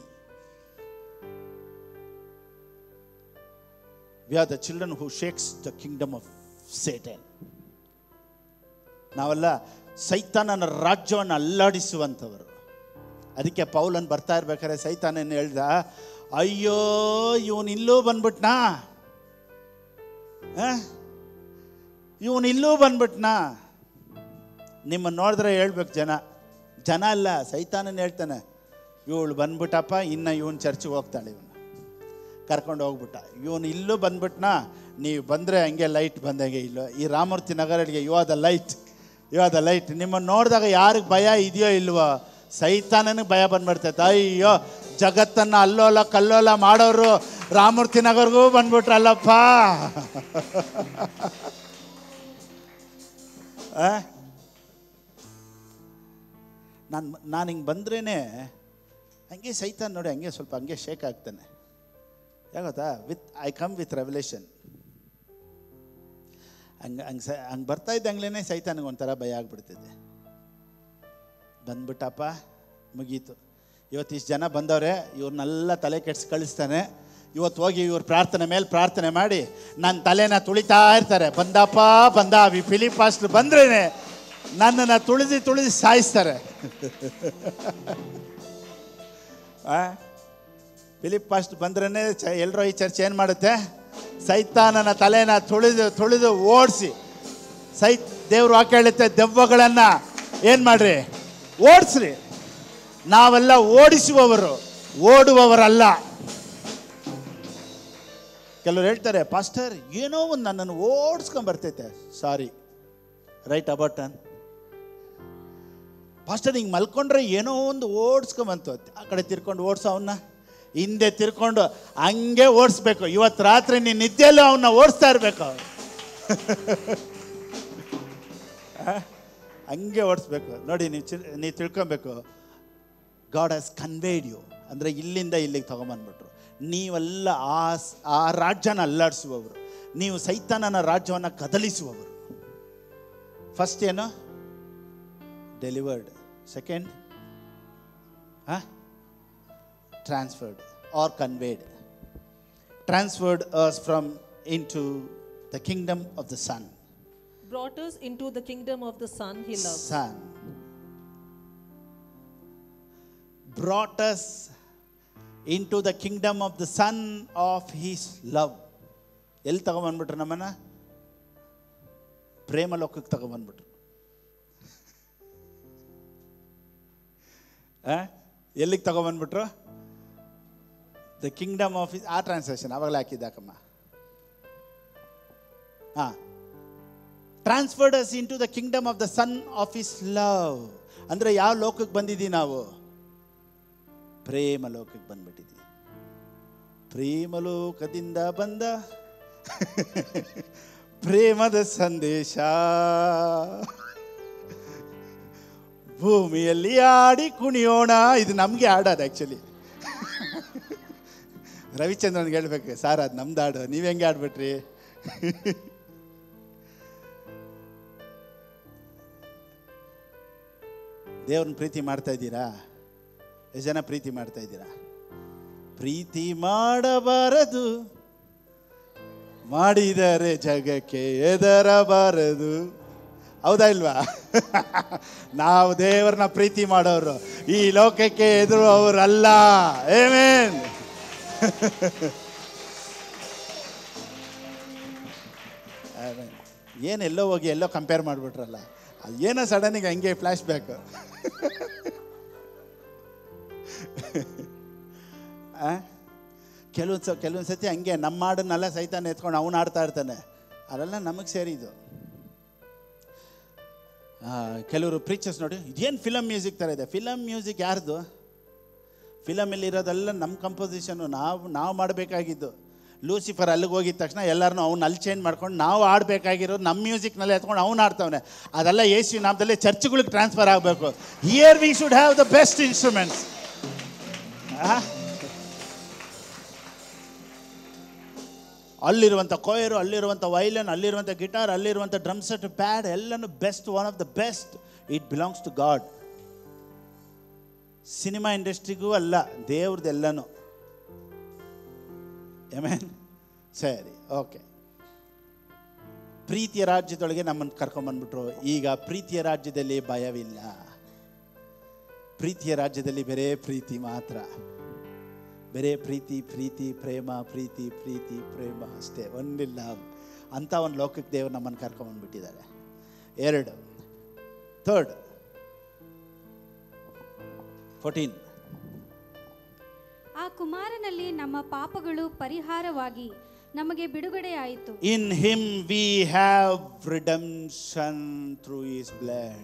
we are the children who shakes the kingdom of Satan ನಾವೆಲ್ಲ ಸೈತಾನನ ರಾಜ್ಯವನ್ನು ಅಲ್ಲಾಡಿಸುವಂಥವರು ಅದಕ್ಕೆ ಪೌಲನ್ ಬರ್ತಾ ಇರ್ಬೇಕಾದ್ರೆ ಸೈತಾನನ್ ಹೇಳ್ದ ಅಯ್ಯೋ ಇವನು ಇಲ್ಲೂ ಬಂದ್ಬಿಟ್ನಾ ಇವನು ಇಲ್ಲೂ ಬಂದ್ಬಿಟ್ನಾ ನಿಮ್ಮನ್ನು ನೋಡಿದ್ರೆ ಹೇಳ್ಬೇಕು ಜನ ಜನ ಅಲ್ಲ ಸೈತಾನನ್ ಹೇಳ್ತಾನೆ ಇವಳು ಬಂದ್ಬಿಟ್ಟಪ್ಪ ಇನ್ನು ಇವನು ಚರ್ಚಿಗೆ ಹೋಗ್ತಾಳೆ ಇವನು ಕರ್ಕೊಂಡು ಹೋಗ್ಬಿಟ್ಟ ಇವನು ಇಲ್ಲೂ ಬಂದ್ಬಿಟ್ನಾ ನೀವು ಬಂದರೆ ಹಂಗೆ ಲೈಟ್ ಬಂದಂಗೆ ಇಲ್ಲೋ ಈ ರಾಮೂರ್ತಿ ನಗರಗಳಿಗೆ you are the light you are the light ನಿಮ್ಮನ್ನು ನೋಡಿದಾಗ ಯಾರಿಗೆ ಭಯ ಇದೆಯೋ ಇಲ್ವೋ ಸೈತಾನನಿಗೆ ಭಯ ಬಂದ್ಬಿಡ್ತೈತೆ ಅಯ್ಯೋ ಜಗತ್ತನ್ನು ಅಲ್ಲೋಲ ಕಲ್ಲೋಲ ಮಾಡೋರು ರಾಮೂರ್ತಿ ನಗರ್ಗೂ ಬಂದ್ಬಿಟ್ರಲ್ಲಪ್ಪ ನಾನು ನಾನು ಹಿಂಗೆ ಬಂದ್ರೇ ಹಂಗೆ ಸೈತಾನ್ ನೋಡಿ ಹಂಗೆ ಸ್ವಲ್ಪ ಹಂಗೆ ಶೇಕ್ ಆಗ್ತಾನೆ ಯಾಗೊತ್ತಾ with I come with revolution ಹಂಗೆ ಹಂಗೆ ಸ ಹಂಗೆ ಬರ್ತಾ ಇದ್ದಂಗ್ಲೇ ಸೈತಾನಿಗೆ ಒಂಥರ ಭಯ ಆಗ್ಬಿಡ್ತಿದೆ ಬಂದ್ಬಿಟ್ಟಪ್ಪ ಮುಗೀತು ಇವತ್ತು ಇಷ್ಟು ಜನ ಬಂದವ್ರೆ ಇವ್ರನ್ನೆಲ್ಲ ತಲೆ ಕೆಡ್ಸಿ ಕಳಿಸ್ತಾನೆ ಇವತ್ತು ಹೋಗಿ ಇವ್ರ ಪ್ರಾರ್ಥನೆ ಮೇಲೆ ಪ್ರಾರ್ಥನೆ ಮಾಡಿ ನನ್ನ ತಲೆನ ತುಳಿತಾ ಇರ್ತಾರೆ ಬಂದಪ್ಪ ಬಂದ ವಿ ಫಿಲಿಪ್ ಪಾಸ್ಟ್ರು ಬಂದ್ರೇನೆ ನನ್ನನ್ನು ತುಳಿದು ತುಳಿದು ಸಾಯಿಸ್ತಾರೆ ಆ? ಫಿಲಿಪ್ ಪಾಸ್ಟ್ ಬಂದ್ರೇ ಚ ಎಲ್ಲರೂ ಈ ಚರ್ಚ್ ಏನು ಮಾಡುತ್ತೆ ಸೈತಾನನ ತಲೆನ ತುಳಿದು ತುಳಿದು ಓಡಿಸಿ ಸೈ ದೇವ್ರು ವಾಕ್ಯ ಹೇಳುತ್ತೆ ದೆವ್ವಗಳನ್ನು ಏನು ಮಾಡ್ರಿ ಓಡಿಸ್ರಿ ನಾವೆಲ್ಲ ಓಡಿಸುವವರು ಓಡುವವರಲ್ಲ ಕೆಲವರು ಹೇಳ್ತಾರೆ ಪಾಸ್ಟರ್ ಏನೋ ಒಂದು ನನ್ನನ್ನು ಓಡಿಸ್ಕೊಂಡ್ ಬರ್ತೈತೆ sorry right about an pastor ಹಿಂಗೆ ಮಲ್ಕೊಂಡ್ರೆ ಏನೋ ಒಂದು ಓಡಿಸ್ಕೊಂಬಂತು ಆ ಕಡೆ ತಿರ್ಕೊಂಡು ಓಡಿಸೋ ಅವನ್ನ ಹಿಂದೆ ತಿರ್ಕೊಂಡು ಹಂಗೆ ಓಡಿಸ್ಬೇಕು ಇವತ್ತು ರಾತ್ರಿ ನೀನು ನಿದ್ದೆಯಲ್ಲೂ ಅವನ್ನ ಓಡಿಸ್ತಾ ಇರಬೇಕು ಹಂಗೆ ಓಡಿಸ್ಬೇಕು ನೋಡಿ ನೀವು ಚಿ ನೀವು ತಿಳ್ಕೊಬೇಕು ಗಾಡ್ ಹ್ಯಾಸ್ ಕನ್ವೇಡ್ ಯು ಅಂದರೆ ಇಲ್ಲಿಂದ ಇಲ್ಲಿಗೆ ತಗೊಂಬಂದ್ಬಿಟ್ರು ನೀವೆಲ್ಲ ಆ ಸ್- ಆ ರಾಜ್ಯನ ಅಲ್ಲಾಡಿಸುವವರು ನೀವು ಸೈತಾನನ ರಾಜ್ಯವನ್ನು ಕದಲಿಸುವವರು ಫಸ್ಟ್ ಏನು ಡೆಲಿವರ್ಡ್ ಸೆಕೆಂಡ್ ಹಾಂ transferred or conveyed transferred us from into the kingdom of the son Brought us into the kingdom of the Son he loves. Son brought us into the kingdom of the Son of His love. ಎಲ್ಲಿ ತಗೊಂಬಂದ್ಬಿಟ್ರು ನಮ್ಮನ್ನ ಪ್ರೇಮ ಲೋಕಕ್ಕೆ ತಗೊಂಬಂದ್ಬಿಟ್ರು ಆ? ಎಲ್ಲಿಗೆ ತಗೊಂಬಂದ್ಬಿಟ್ರು the kingdom of his ಆ translation ಅವಾಗಲೇ ಹಾಕಿದ್ದಾಕಮ್ಮ ಹಾಂ transferred us into the kingdom of the son of his love ಅಂದರೆ ಯಾವ ಲೋಕಕ್ಕೆ ಬಂದಿದ್ದೀವಿ ನಾವು ಪ್ರೇಮ ಲೋಕಕ್ಕೆ ಬಂದ್ಬಿಟ್ಟಿದ್ದೀವಿ ಪ್ರೇಮ ಲೋಕದಿಂದ ಬಂದ ಪ್ರೇಮದ ಸಂದೇಶ ಭೂಮಿಯಲ್ಲಿ ಆಡಿ ಕುಣಿಯೋಣ ಇದು ನಮಗೆ ಆಡೋದು ಆ್ಯಕ್ಚುಲಿ ರವಿಚಂದ್ರನ್ಗೆ ಹೇಳ್ಬೇಕು ಸರ್ ಅದು ನಮ್ದು ಹಾಡು ನೀವು ಹೆಂಗೆ ಆಡ್ಬಿಟ್ರಿ ದೇವ್ರನ್ನ ಪ್ರೀತಿ ಮಾಡ್ತಾ ಇದ್ದೀರಾ ಎಷ್ಟು ಜನ ಪ್ರೀತಿ ಮಾಡ್ತಾ ಇದ್ದೀರಾ ಪ್ರೀತಿ ಮಾಡಬಾರದು ಮಾಡಿದರೆ ಜಗಕ್ಕೆ ಎದರಬಾರದು ಹೌದಾ ಇಲ್ವಾ ನಾವು ದೇವರನ್ನ ಪ್ರೀತಿ ಮಾಡೋರು ಈ ಲೋಕಕ್ಕೆ ಎದುರು ಅವರಲ್ಲ ಏಮೇನ್ ಏನು ಎಲ್ಲೋ ಹೋಗಿ ಎಲ್ಲೋ ಕಂಪೇರ್ ಮಾಡಿಬಿಟ್ರಲ್ಲ ಅದು ಏನೋ ಸಡನ್ನಿಗೆ ಹಂಗೆ ಫ್ಲ್ಯಾಶ್ ಬ್ಯಾಕ್ ಕೆಲವೊಂದು ಸ ಕೆಲವೊಂದು ಸತಿ ಹಂಗೆ ನಮ್ಮ ಹಾಡನ್ನೆಲ್ಲ ಸೈತಾನ ಎತ್ಕೊಂಡು ಅವನು ಆಡ್ತಾ ಇರ್ತಾನೆ ಅದೆಲ್ಲ ನಮಗೆ ಸೇರಿದ್ದು ಆ, ಕೆಲವರು ಪ್ರೀಚರ್ಸ್ ನೋಡಿ ಇದೇನು ಫಿಲಮ್ ಮ್ಯೂಸಿಕ್ ಥರ ಇದೆ ಫಿಲಮ್ ಮ್ಯೂಸಿಕ್ ಯಾರ್ದು ಫಿಲಮಲ್ಲಿ ಇರೋದೆಲ್ಲ ನಮ್ಮ ಕಂಪೋಸಿಷನ್ನು ನಾವು ನಾವು ಮಾಡಬೇಕಾಗಿದ್ದು ಲೂಸಿಫರ್ ಅಲ್ಲಿಗೆ ಹೋಗಿದ ತಕ್ಷಣ ಎಲ್ಲರನ್ನೂ ಅವ್ನು ಅಲ್ಲಿ ಚೇಂಜ್ ಮಾಡ್ಕೊಂಡು ನಾವು ಆಡಬೇಕಾಗಿರೋದು ನಮ್ಮ ಮ್ಯೂಸಿಕ್ನಲ್ಲಿ ಎತ್ಕೊಂಡು ಅವ್ನು ಆಡ್ತಾವನೆ ಅದೆಲ್ಲ ಯೇಸು ನಾಮದಲ್ಲಿ ಚರ್ಚ್ಗಳಿಗೆ ಟ್ರಾನ್ಸ್ಫರ್ ಆಗಬೇಕು here we should have the best instruments ಅಲ್ಲಿರುವಂಥ ಕೊಯರು ಅಲ್ಲಿರುವಂಥ ವೈಲನ್ ಅಲ್ಲಿರುವಂಥ ಗಿಟಾರ್ ಅಲ್ಲಿರುವಂಥ ಡ್ರಮ್ ಸೆಟ್ ಪ್ಯಾಡ್ ಎಲ್ಲನೂ best one of the best it belongs to God cinema ಇಂಡಸ್ಟ್ರಿಗೂ ಅಲ್ಲ ದೇವ್ರದ್ದೆಲ್ಲನೂ ಎಮೇನ್ ಸರಿ ಓಕೆ ಪ್ರೀತಿಯ ರಾಜ್ಯದೊಳಗೆ ನಮ್ಮನ್ನು ಕರ್ಕೊಂಬಂದ್ಬಿಟ್ರು ಈಗ ಪ್ರೀತಿಯ ರಾಜ್ಯದಲ್ಲಿ ಭಯವಿಲ್ಲ ಪ್ರೀತಿಯ ರಾಜ್ಯದಲ್ಲಿ ಬೇರೆ ಪ್ರೀತಿ ಮಾತ್ರ ಬೇರೆ ಪ್ರೀತಿ ಪ್ರೀತಿ ಪ್ರೇಮ ಪ್ರೀತಿ ಪ್ರೀತಿ ಪ್ರೇಮ ಅಷ್ಟೇ ಒಂದಿಲ್ಲ ಅಂಥ ಒಂದು ಲೋಕಕ್ಕೆ ದೇವರು ನಮ್ಮನ್ನು ಕರ್ಕೊಂಬಂದ್ಬಿಟ್ಟಿದ್ದಾರೆ ಎರಡು ಥರ್ಡ್ ಫೋರ್ಟೀನ್ ಆ ಕುಮಾರನಲ್ಲಿ ನಮ್ಮ ಪಾಪಗಳು ಪರಿಹಾರವಾಗಿ ನಮಗೆ ಬಿಡುಗಡೆಯಾಯಿತು In him we have redemption through his blood.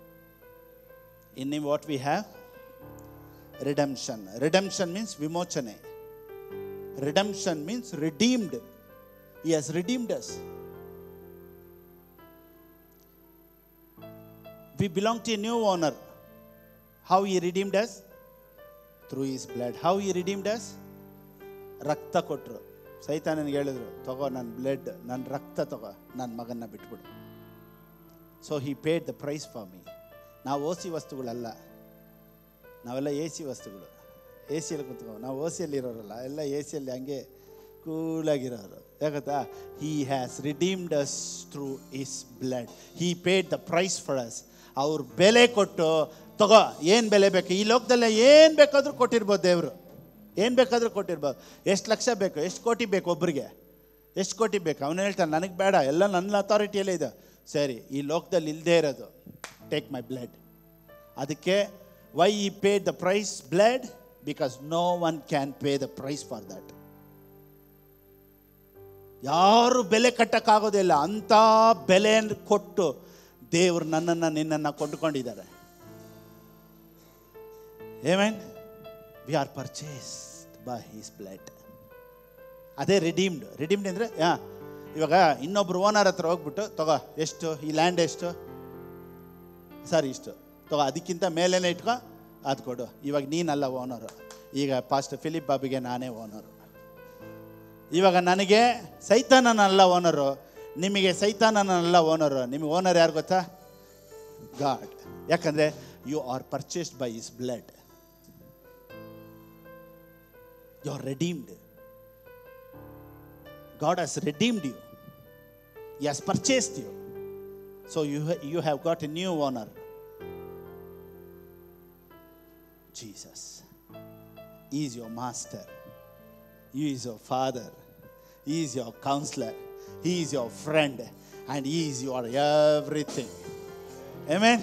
In him what we have? Redemption. Redemption means vimochane. Redemption means redeemed. He has redeemed us. We belong to a new owner. How he redeemed us? Through his blood. How he redeemed us? ರಕ್ತ ಕೊಟ್ಟರು ಸೈತ ನನಗೆ ಹೇಳಿದ್ರು ತಗೋ ನನ್ನ blood ನನ್ನ ರಕ್ತ ತಗೋ ನನ್ನ ಮಗನ್ನ ಬಿಟ್ಬಿಡು so he paid the price for me ನಾವು ಓ ಸಿ ವಸ್ತುಗಳಲ್ಲ ನಾವೆಲ್ಲ ಎ ಸಿ ವಸ್ತುಗಳು ಎ ಸಿಯಲ್ಲಿ ಕುತ್ಕೋ ನಾವು ಓ ಸಿಯಲ್ಲಿ ಇರೋರಲ್ಲ ಎಲ್ಲ ಎ ಸಿಯಲ್ಲಿ ಹಂಗೆ ಕೂಲಾಗಿರೋರು ಯಾಕತ್ತಾ he has redeemed us through his blood he paid the price for us ಅವ್ರು ಬೆಲೆ ಕೊಟ್ಟು ತಗೋ ಏನು ಬೆಲೆ ಬೇಕು ಈ ಲೋಕದಲ್ಲೇ ಏನು ಬೇಕಾದರೂ ಕೊಟ್ಟಿರ್ಬೋದು ದೇವರು ಏನು ಬೇಕಾದರೂ ಕೊಟ್ಟಿರ್ಬೋದು ಎಷ್ಟು ಲಕ್ಷ ಬೇಕು ಎಷ್ಟು ಕೋಟಿ ಬೇಕು ಒಬ್ಬರಿಗೆ ಎಷ್ಟು ಕೋಟಿ ಬೇಕು ಅವನು ಹೇಳ್ತಾನೆ ನನಗೆ ಬೇಡ ಎಲ್ಲ ನನ್ನ ಅಥಾರಿಟಿಯಲ್ಲೇ ಇದೆ ಸರಿ ಈ ಲೋಕದಲ್ಲಿ ಇಲ್ಲದೆ ಇರೋದು ಟೇಕ್ ಮೈ ಬ್ಲಡ್ ಅದಕ್ಕೆ why he paid the price blood because no one can pay the price for that ಯಾರು ಬೆಲೆ ಕಟ್ಟಕ್ಕಾಗೋದಿಲ್ಲ ಅಂಥ ಬೆಲೆಯನ್ನು ಕೊಟ್ಟು ದೇವರು ನನ್ನನ್ನು ನಿನ್ನನ್ನು ಕೊಂಡುಕೊಂಡಿದ್ದಾರೆ amen we are purchased by his blood ಅದೇ ರಿಡೀಮ್ಡ್ ರಿಡೀಮ್ಡ್ ಅಂದರೆ ಯಾ ಇವಾಗ ಇನ್ನೊಬ್ರು ಓನರ್ ಹತ್ರ ಹೋಗ್ಬಿಟ್ಟು ತಗೋ ಎಷ್ಟು ಈ ಲ್ಯಾಂಡ್ ಎಷ್ಟು ಸರ್ ಇಷ್ಟು ತಗೋ ಅದಕ್ಕಿಂತ ಮೇಲೇನೆ ಇಟ್ಕೊ ಅದು ಕೊಡು ಇವಾಗ ನೀನಲ್ಲ ಓನರು ಈಗ ಪಾಸ್ಟ್ ಫಿಲಿಪ್ ಬಾಬಿಗೆ ನಾನೇ ಓನರು ಇವಾಗ ನನಗೆ ಸೈತಾನನಲ್ಲ ಓನರು ನಿಮಗೆ ಸೈತಾನನಲ್ಲ ಓನರು ನಿಮಗೆ ಓನರ್ ಯಾರು ಗೊತ್ತಾ ಗಾಡ್ ಯಾಕಂದರೆ you are purchased by his blood you are redeemed God has redeemed you He has purchased you. So you, ha- you have got a new owner. Jesus. He is your master. He is your father. He is your counselor. He is your friend. And He is your everything. Amen.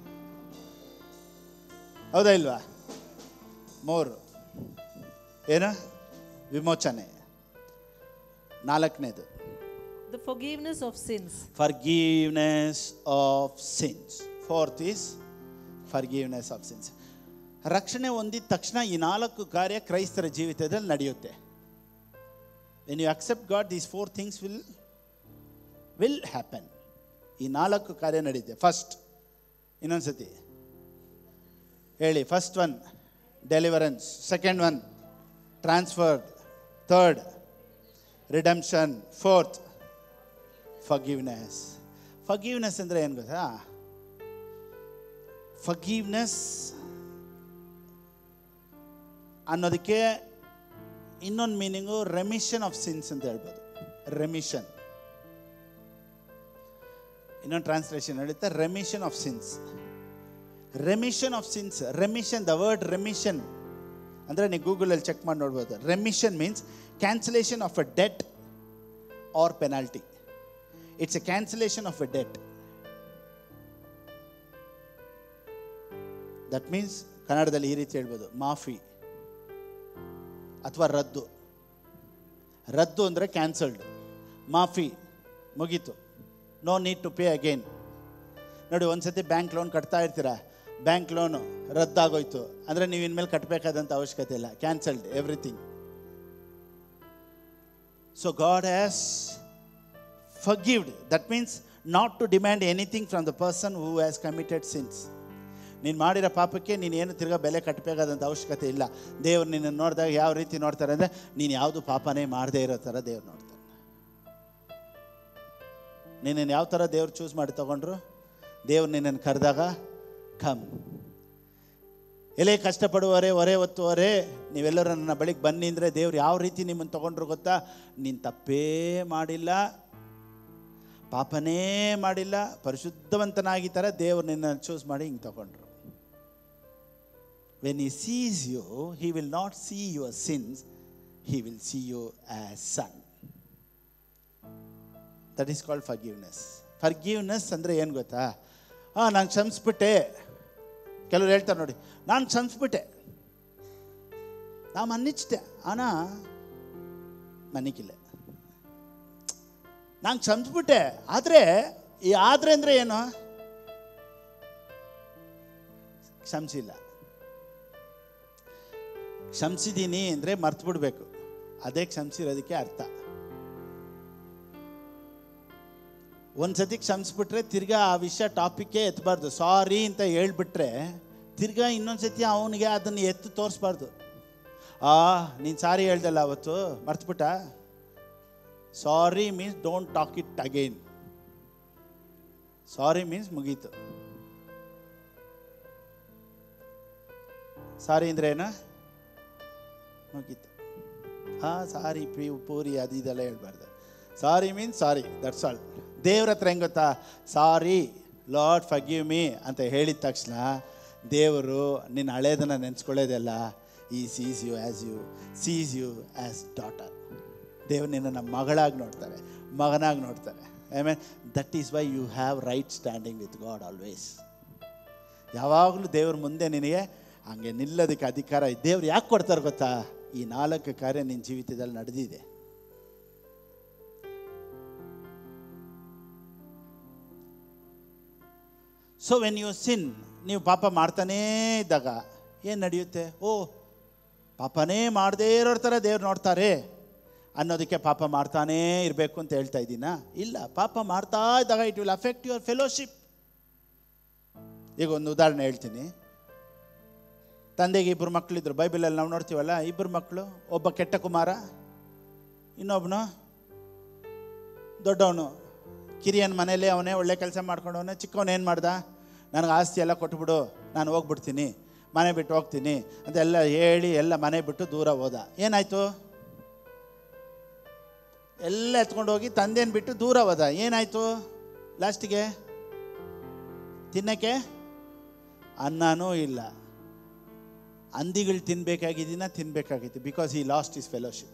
ಹೌದಾ ಇಲ್ವಾ ಮೂರು ಏನು ವಿಮೋಚನೆ ನಾಲ್ಕನೇದು The Forgiveness of sins. Forgiveness of sins fourth is forgiveness of sins ರಕ್ಷಣೆ ಹೊಂದಿದ ತಕ್ಷಣ ಈ ನಾಲ್ಕು ಕಾರ್ಯ ಕ್ರೈಸ್ತರ ಜೀವಿತದಲ್ಲಿ ನಡೆಯುತ್ತೆ when you accept God these four things will will happen ಈ ನಾಲ್ಕು ಕಾರ್ಯ ನಡೆಯುತ್ತೆ ಫಸ್ಟ್ ಇನ್ನೊಂದ್ಸತಿ ಹೇಳಿ first one deliverance second one transferred third redemption fourth forgiveness forgiveness ಅಂದರೆ ಏನು ಗೊತ್ತಾ ಫಗಿವ್ನೆಸ್ ಅನ್ನೋದಕ್ಕೆ ಇನ್ನೊಂದು ಮೀನಿಂಗು ರೆಮಿಷನ್ ಆಫ್ ಸಿನ್ಸ್ ಅಂತ ಹೇಳ್ಬೋದು ರೆಮಿಷನ್ ಇನ್ನೊಂದು ಟ್ರಾನ್ಸ್ಲೇಷನ್ ಹೇಳುತ್ತೆ remission of sins remission of sins remission the word remission ಅಂದರೆ ನೀವು ಗೂಗಲಲ್ಲಿ ಚೆಕ್ ಮಾಡಿ ನೋಡ್ಬೋದು remission means cancellation of a debt or penalty it's a cancellation of a debt that means ಕನ್ನಡದಲ್ಲಿ ಈ ರೀತಿ ಹೇಳ್ಬೋದು ಮಾಫಿ ಅಥವಾ ರದ್ದು ರದ್ದು ಅಂದರೆ ಕ್ಯಾನ್ಸಲ್ಡ್ ಮಾಫಿ ಮುಗೀತು no need to pay again ನೋಡಿ ಒಂದ್ಸತಿ ಬ್ಯಾಂಕ್ ಲೋನ್ ಕಟ್ತಾ ಇರ್ತೀರಾ ಬ್ಯಾಂಕ್ ಲೋನು ರದ್ದಾಗೋಯ್ತು ಅಂದರೆ ನೀವು ಇನ್ಮೇಲೆ ಕಟ್ಟಬೇಕಾದಂಥ ಅವಶ್ಯಕತೆ ಇಲ್ಲ cancelled everything so God has forgiven that means not to demand anything from the person who has committed sins ನೀನು ಮಾಡಿರೋ ಪಾಪಕ್ಕೆ ನೀನು ಏನು ತಿರ್ಗಾ ಬೆಲೆ ಕಟ್ಟಬೇಕಾದಂಥ ಅವಶ್ಯಕತೆ ಇಲ್ಲ ದೇವ್ರು ನಿನ್ನನ್ನು ನೋಡಿದಾಗ ಯಾವ ರೀತಿ ನೋಡ್ತಾರೆ ಅಂದರೆ ನೀನು ಯಾವುದು ಪಾಪನೇ ಮಾಡದೇ ಇರೋ ಥರ ದೇವ್ರು ನೋಡ್ತಾರೆ ನಿನ್ನನ್ನು ಯಾವ ಥರ ದೇವ್ರು ಚೂಸ್ ಮಾಡಿ ತಗೊಂಡ್ರು ದೇವ್ರು ನಿನ್ನನ್ನು ಕರೆದಾಗ ಕಮ್ ಎಲೆ ಕಷ್ಟಪಡುವವರೇ ಹೊರೆ ಹೊತ್ತುವರೇ ನೀವೆಲ್ಲರೂ ನನ್ನ ಬಳಿಗೆ ಬನ್ನಿ ಅಂದರೆ ದೇವ್ರು ಯಾವ ರೀತಿ ನಿಮ್ಮನ್ನು ತಗೊಂಡ್ರು ಗೊತ್ತಾ ನೀನು ತಪ್ಪೇ ಮಾಡಿಲ್ಲ ಪಾಪನೇ ಮಾಡಿಲ್ಲ ಪರಿಶುದ್ಧವಂತನಾಗಿ ಥರ ದೇವ್ರು ನಿನ್ನ ಚೂಸ್ ಮಾಡಿ ಹಿಂಗೆ ತಗೊಂಡ್ರು when he sees you he will not see your sins he will see you as son that is called forgiveness forgiveness ಅಂದರೆ ಏನು ಗೊತ್ತಾ ಹಾಂ ನಾನು ಕ್ಷಮಿಸ್ಬಿಟ್ಟೆ ಕೆಲವ್ರು ಹೇಳ್ತಾರೆ ನೋಡಿ ನಾನು ಕ್ಷಮಿಸ್ಬಿಟ್ಟೆ ನಾ ಮನ್ನಿಚ್ತೆ ಆನ ಮನ್ನಿಕಿಲ್ಲ ನಾನು ಕ್ಷಮಿಸ್ಬಿಟ್ಟೆ ಆದರೆ ಈ ಆದರೆ ಅಂದರೆ ಏನು ಕ್ಷಮಿಸಿಲ್ಲ ಕ್ಷಮಿಸಿದ್ದೀನಿ ಅಂದರೆ ಮರ್ತು ಬಿಡಬೇಕು ಅದೇ ಕ್ಷಮಿಸಿರೋದಕ್ಕೆ ಅರ್ಥ ಒಂದ್ಸತಿ ಕ್ಷಮಿಸ್ಬಿಟ್ರೆ ತಿರ್ಗಾ ಆ ವಿಷಯ ಟಾಪಿಕ್ಕೇ ಎತ್ತಬಾರ್ದು ಸಾರಿ ಅಂತ ಹೇಳ್ಬಿಟ್ರೆ ತಿರ್ಗಾ ಇನ್ನೊಂದ್ಸತಿ ಅವನಿಗೆ ಅದನ್ನು ಎತ್ತು ತೋರಿಸ್ಬಾರ್ದು ಆ ನೀನು ಸಾರಿ ಹೇಳ್ದಲ್ಲ ಅವತ್ತು ಮರ್ತ್ಬಿಟ್ಟ sorry means don't talk it again sorry means ಮುಗೀತು ಸಾರಿ ಅಂದ್ರೆ ಏನು ಮುಗೀತು ಆ ಸಾರಿ ಪಿ ಪೂರಿ ಅದು ಇದೆಲ್ಲ ಹೇಳ್ಬಾರ್ದು sorry means sorry that's all ದೇವ್ರ ಹತ್ರ ಹೆಂಗೆ ಗೊತ್ತಾ ಸಾರಿ ಲಾರ್ಡ್ ಫಗಿವ್ ಮೀ ಅಂತ ಹೇಳಿದ ತಕ್ಷಣ ದೇವರು ನಿನ್ನ ಹಳೇದನ್ನು ನೆನೆಸ್ಕೊಳ್ಳೋದೆಲ್ಲ he sees you as you sees you as daughter ದೇವ್ರು ನಿನ್ನನ್ನು ಮಗಳಾಗಿ ನೋಡ್ತಾರೆ ಮಗನಾಗಿ ನೋಡ್ತಾರೆ I mean that is why you have right standing with God always ಯಾವಾಗಲೂ ದೇವ್ರ ಮುಂದೆ ನಿನಗೆ ಹಂಗೆ ನಿಲ್ಲೋದಕ್ಕೆ ಅಧಿಕಾರ ಇದೆ ದೇವ್ರು ಯಾಕೆ ಕೊಡ್ತಾರೆ ಗೊತ್ತಾ ಈ ನಾಲ್ಕು ಕಾರ್ಯ ನಿನ್ನ ಜೀವಿತದಲ್ಲಿ ನಡೆದಿದೆ ಸೊ ವೆನ್ ಯು ಸಿನ್ ನೀವು ಪಾಪ ಮಾಡ್ತಾನೇ ಇದ್ದಾಗ ಏನು ನಡೆಯುತ್ತೆ ಓ ಪಾಪನೇ ಮಾಡದೇ ಇರೋರ ಥರ ದೇವ್ರು ನೋಡ್ತಾರೆ ಅನ್ನೋದಕ್ಕೆ ಪಾಪ ಮಾಡ್ತಾನೇ ಇರಬೇಕು ಅಂತ ಹೇಳ್ತಾ ಇದ್ದೀನಾ ಇಲ್ಲ ಪಾಪ ಮಾಡ್ತಾ ಇದ್ದಾಗ it will affect your fellowship ಈಗ ಒಂದು ಉದಾಹರಣೆ ಹೇಳ್ತೀನಿ ತಂದೆಗೆ ಇಬ್ಬರು ಮಕ್ಕಳಿದ್ರು ಬೈಬಲಲ್ಲಿ ನಾವು ನೋಡ್ತೀವಲ್ಲ ಇಬ್ಬರು ಮಕ್ಕಳು ಒಬ್ಬ ಕೆಟ್ಟ ಕುಮಾರ ಇನ್ನೊಬ್ಬನು ದೊಡ್ಡವನು ಕಿರಿಯನ ಮನೇಲಿ ಅವನೇ ಒಳ್ಳೆ ಕೆಲಸ ಮಾಡ್ಕೊಂಡವನೇ ಚಿಕ್ಕವನು ಏನು ಮಾಡ್ದ ನನಗೆ ಆಸ್ತಿ ಎಲ್ಲ ಕೊಟ್ಬಿಡು ನಾನು ಹೋಗ್ಬಿಡ್ತೀನಿ ಮನೆ ಬಿಟ್ಟು ಹೋಗ್ತೀನಿ ಅಂತ ಎಲ್ಲ ಹೇಳಿ ಎಲ್ಲ ಮನೆ ಬಿಟ್ಟು ದೂರ ಹೋದ ಏನಾಯಿತು ಎಲ್ಲ ಎತ್ಕೊಂಡು ಹೋಗಿ ತಂದೆನ ಬಿಟ್ಟು ದೂರ ಹೋದ ಏನಾಯಿತು ಲಾಸ್ಟಿಗೆ ತಿನ್ನಕ್ಕೆ ಅನ್ನನೂ ಇಲ್ಲ ಹಂದಿಗಳು ತಿನ್ಬೇಕಾಗಿದ್ದೀನ ತಿನ್ಬೇಕಾಗಿತ್ತು because he lost his fellowship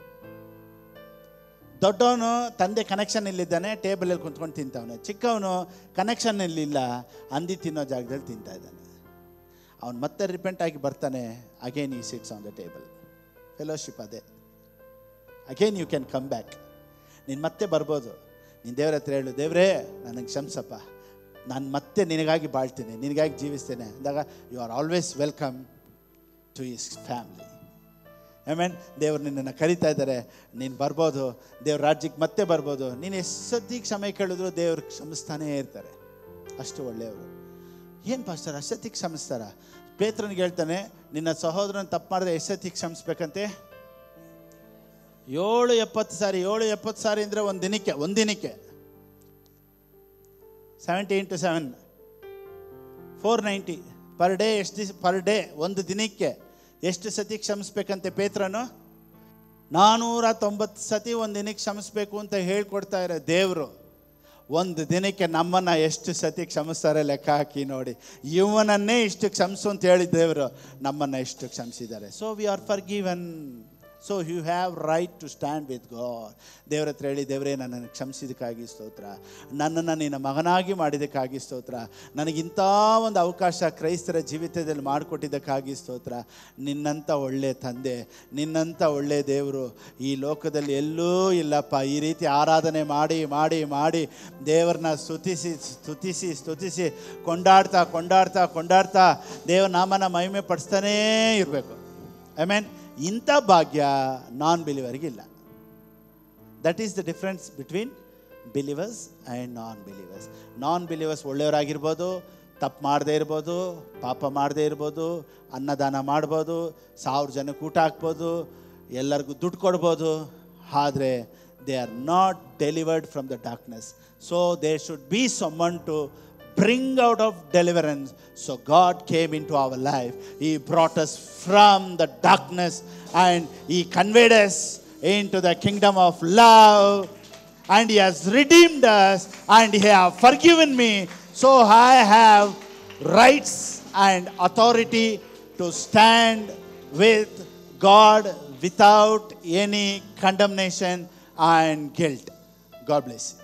ದೊಡ್ಡವನು ತಂದೆ ಕನೆಕ್ಷನ್ ಇಲ್ಲಿದ್ದಾನೆ ಟೇಬಲಲ್ಲಿ ಕುಂತ್ಕೊಂಡು ತಿಂತವನೆ ಚಿಕ್ಕವನು ಕನೆಕ್ಷನ್ ಇಲ್ಲಿಲ್ಲ ಹಂದಿ ತಿನ್ನೋ ಜಾಗದಲ್ಲಿ ತಿಂತಾ ಇದ್ದಾನೆ ಅವನು ಮತ್ತೆ ರಿಪೆಂಟ್ ಆಗಿ ಬರ್ತಾನೆ again he sits on the table fellowship ಅದೇ again you can come back ನೀನು ಮತ್ತೆ ಬರ್ಬೋದು ನೀನು ದೇವ್ರ ಹತ್ರ ಹೇಳು ದೇವ್ರೇ ನನಗೆ ಕ್ಷಮಿಸಪ್ಪ ನಾನು ಮತ್ತೆ ನಿನಗಾಗಿ ಬಾಳ್ತೀನಿ ನಿನಗಾಗಿ ಜೀವಿಸ್ತೇನೆ ಅಂದಾಗ you are always welcome to his family amen ದೇವ್ರು ನಿನ್ನನ್ನು ಕರಿತಾ ಇದ್ದಾರೆ ನೀನು ಬರ್ಬೋದು ದೇವ್ರ ರಾಜ್ಯಕ್ಕೆ ಮತ್ತೆ ಬರ್ಬೋದು ನೀನು ಎಷ್ಟು ಸತಿ ಕ್ಷಮೆ ಕೇಳಿದ್ರು ದೇವ್ರು ಕ್ಷಮಿಸ್ತಾನೇ ಇರ್ತಾರೆ ಅಷ್ಟು ಒಳ್ಳೆಯವರು ಏನು ಪಾಸ್ಟರ್ ಅಷ್ಟೊತ್ತಿ ಕ್ಷಮಿಸ್ತಾರ ಪೇತ್ರನಿಗೆ ಹೇಳ್ತಾನೆ ನಿನ್ನ ಸಹೋದರನ ತಪ್ಪು ಮಾಡಿದ್ರೆ ಎಷ್ಟೊತ್ತಿ ಕ್ಷಮಿಸ್ಬೇಕಂತೆ ಏಳು ಎಪ್ಪತ್ತು ಸಾರಿ ಏಳು ಎಪ್ಪತ್ತು ಸಾರಿ ಅಂದರೆ ಒಂದು ದಿನಕ್ಕೆ ಒಂದು ದಿನಕ್ಕೆ seventy into seven four ninety per day ಎಷ್ಟು ದಿವಸ ಪರ್ ಡೇ ಒಂದು ದಿನಕ್ಕೆ ಎಷ್ಟು ಸತಿ ಕ್ಷಮಿಸ್ಬೇಕಂತೆ ಪೇತ್ರನು ನಾನೂರ ತೊಂಬತ್ತು ಸತಿ ಒಂದು ದಿನಕ್ಕೆ ಕ್ಷಮಿಸ್ಬೇಕು ಅಂತ ಹೇಳ್ಕೊಡ್ತಾ ಇರೋ ದೇವರು ಒಂದು ದಿನಕ್ಕೆ ನಮ್ಮನ್ನು ಎಷ್ಟು ಸತಿ ಕ್ಷಮಿಸ್ತಾರೆ ಲೆಕ್ಕ ಹಾಕಿ ನೋಡಿ ಇವನನ್ನೇ ಇಷ್ಟು ಕ್ಷಮಿಸು ಅಂತ ಹೇಳಿ ದೇವರು ನಮ್ಮನ್ನು ಎಷ್ಟು ಕ್ಷಮಿಸಿದ್ದಾರೆ so we are forgiven so you have right to stand with God ದೇವ್ರ ಹತ್ರ ಹೇಳಿ ದೇವರೇ ನನ್ನನ್ನು ಕ್ಷಮಿಸಿದಕ್ಕಾಗಿ ಸ್ತೋತ್ರ ನನ್ನನ್ನು ನಿನ್ನ ಮಗನಾಗಿ ಮಾಡಿದ್ದಕ್ಕಾಗಿ ಸ್ತೋತ್ರ ನನಗಿಂಥ ಒಂದು ಅವಕಾಶ ಕ್ರೈಸ್ತರ ಜೀವಿತದಲ್ಲಿ ಮಾಡಿಕೊಟ್ಟಿದ್ದಕ್ಕಾಗಿ ಸ್ತೋತ್ರ ನಿನ್ನಂಥ ಒಳ್ಳೆ ತಂದೆ ನಿನ್ನಂಥ ಒಳ್ಳೆ ದೇವರು ಈ ಲೋಕದಲ್ಲಿ ಎಲ್ಲೂ ಇಲ್ಲಪ್ಪ ಈ ರೀತಿ ಆರಾಧನೆ ಮಾಡಿ ಮಾಡಿ ಮಾಡಿ ದೇವರನ್ನ ಸ್ತುತಿಸಿ ಸ್ತುತಿಸಿ ಸ್ತುತಿಸಿ ಕೊಂಡಾಡ್ತಾ ಕೊಂಡಾಡ್ತಾ ಕೊಂಡಾಡ್ತಾ ದೇವ್ರ ನಾಮನ ಮಹಿಮೆ ಪಡಿಸ್ತಾನೇ ಇರಬೇಕು ಐ ಮೀನ್ ಇಂಥ ಭಾಗ್ಯ ನಾನ್ ಬಿಲಿವರ್ಗಿಲ್ಲ that is the difference between believers and non believers non believers ಒಳ್ಳೆಯವರಾಗಿರ್ಬೋದು ತಪ್ಪು ಮಾಡದೇ ಇರ್ಬೋದು ಪಾಪ ಮಾಡದೇ ಇರ್ಬೋದು ಅನ್ನದಾನ ಮಾಡ್ಬೋದು ಸಾವಿರ ಜನಕ್ಕೆ ಊಟ ಹಾಕ್ಬೋದು ಎಲ್ಲರಿಗೂ ದುಡ್ಡು ಕೊಡ್ಬೋದು ಆದರೆ they are not delivered from the darkness so they should be summon to bring out of deliverance. So God came into our life. He brought us from the darkness and He conveyed us into the kingdom of love. And He has redeemed us and He has forgiven me. So I have rights and authority to stand with God without any condemnation and guilt. God bless you.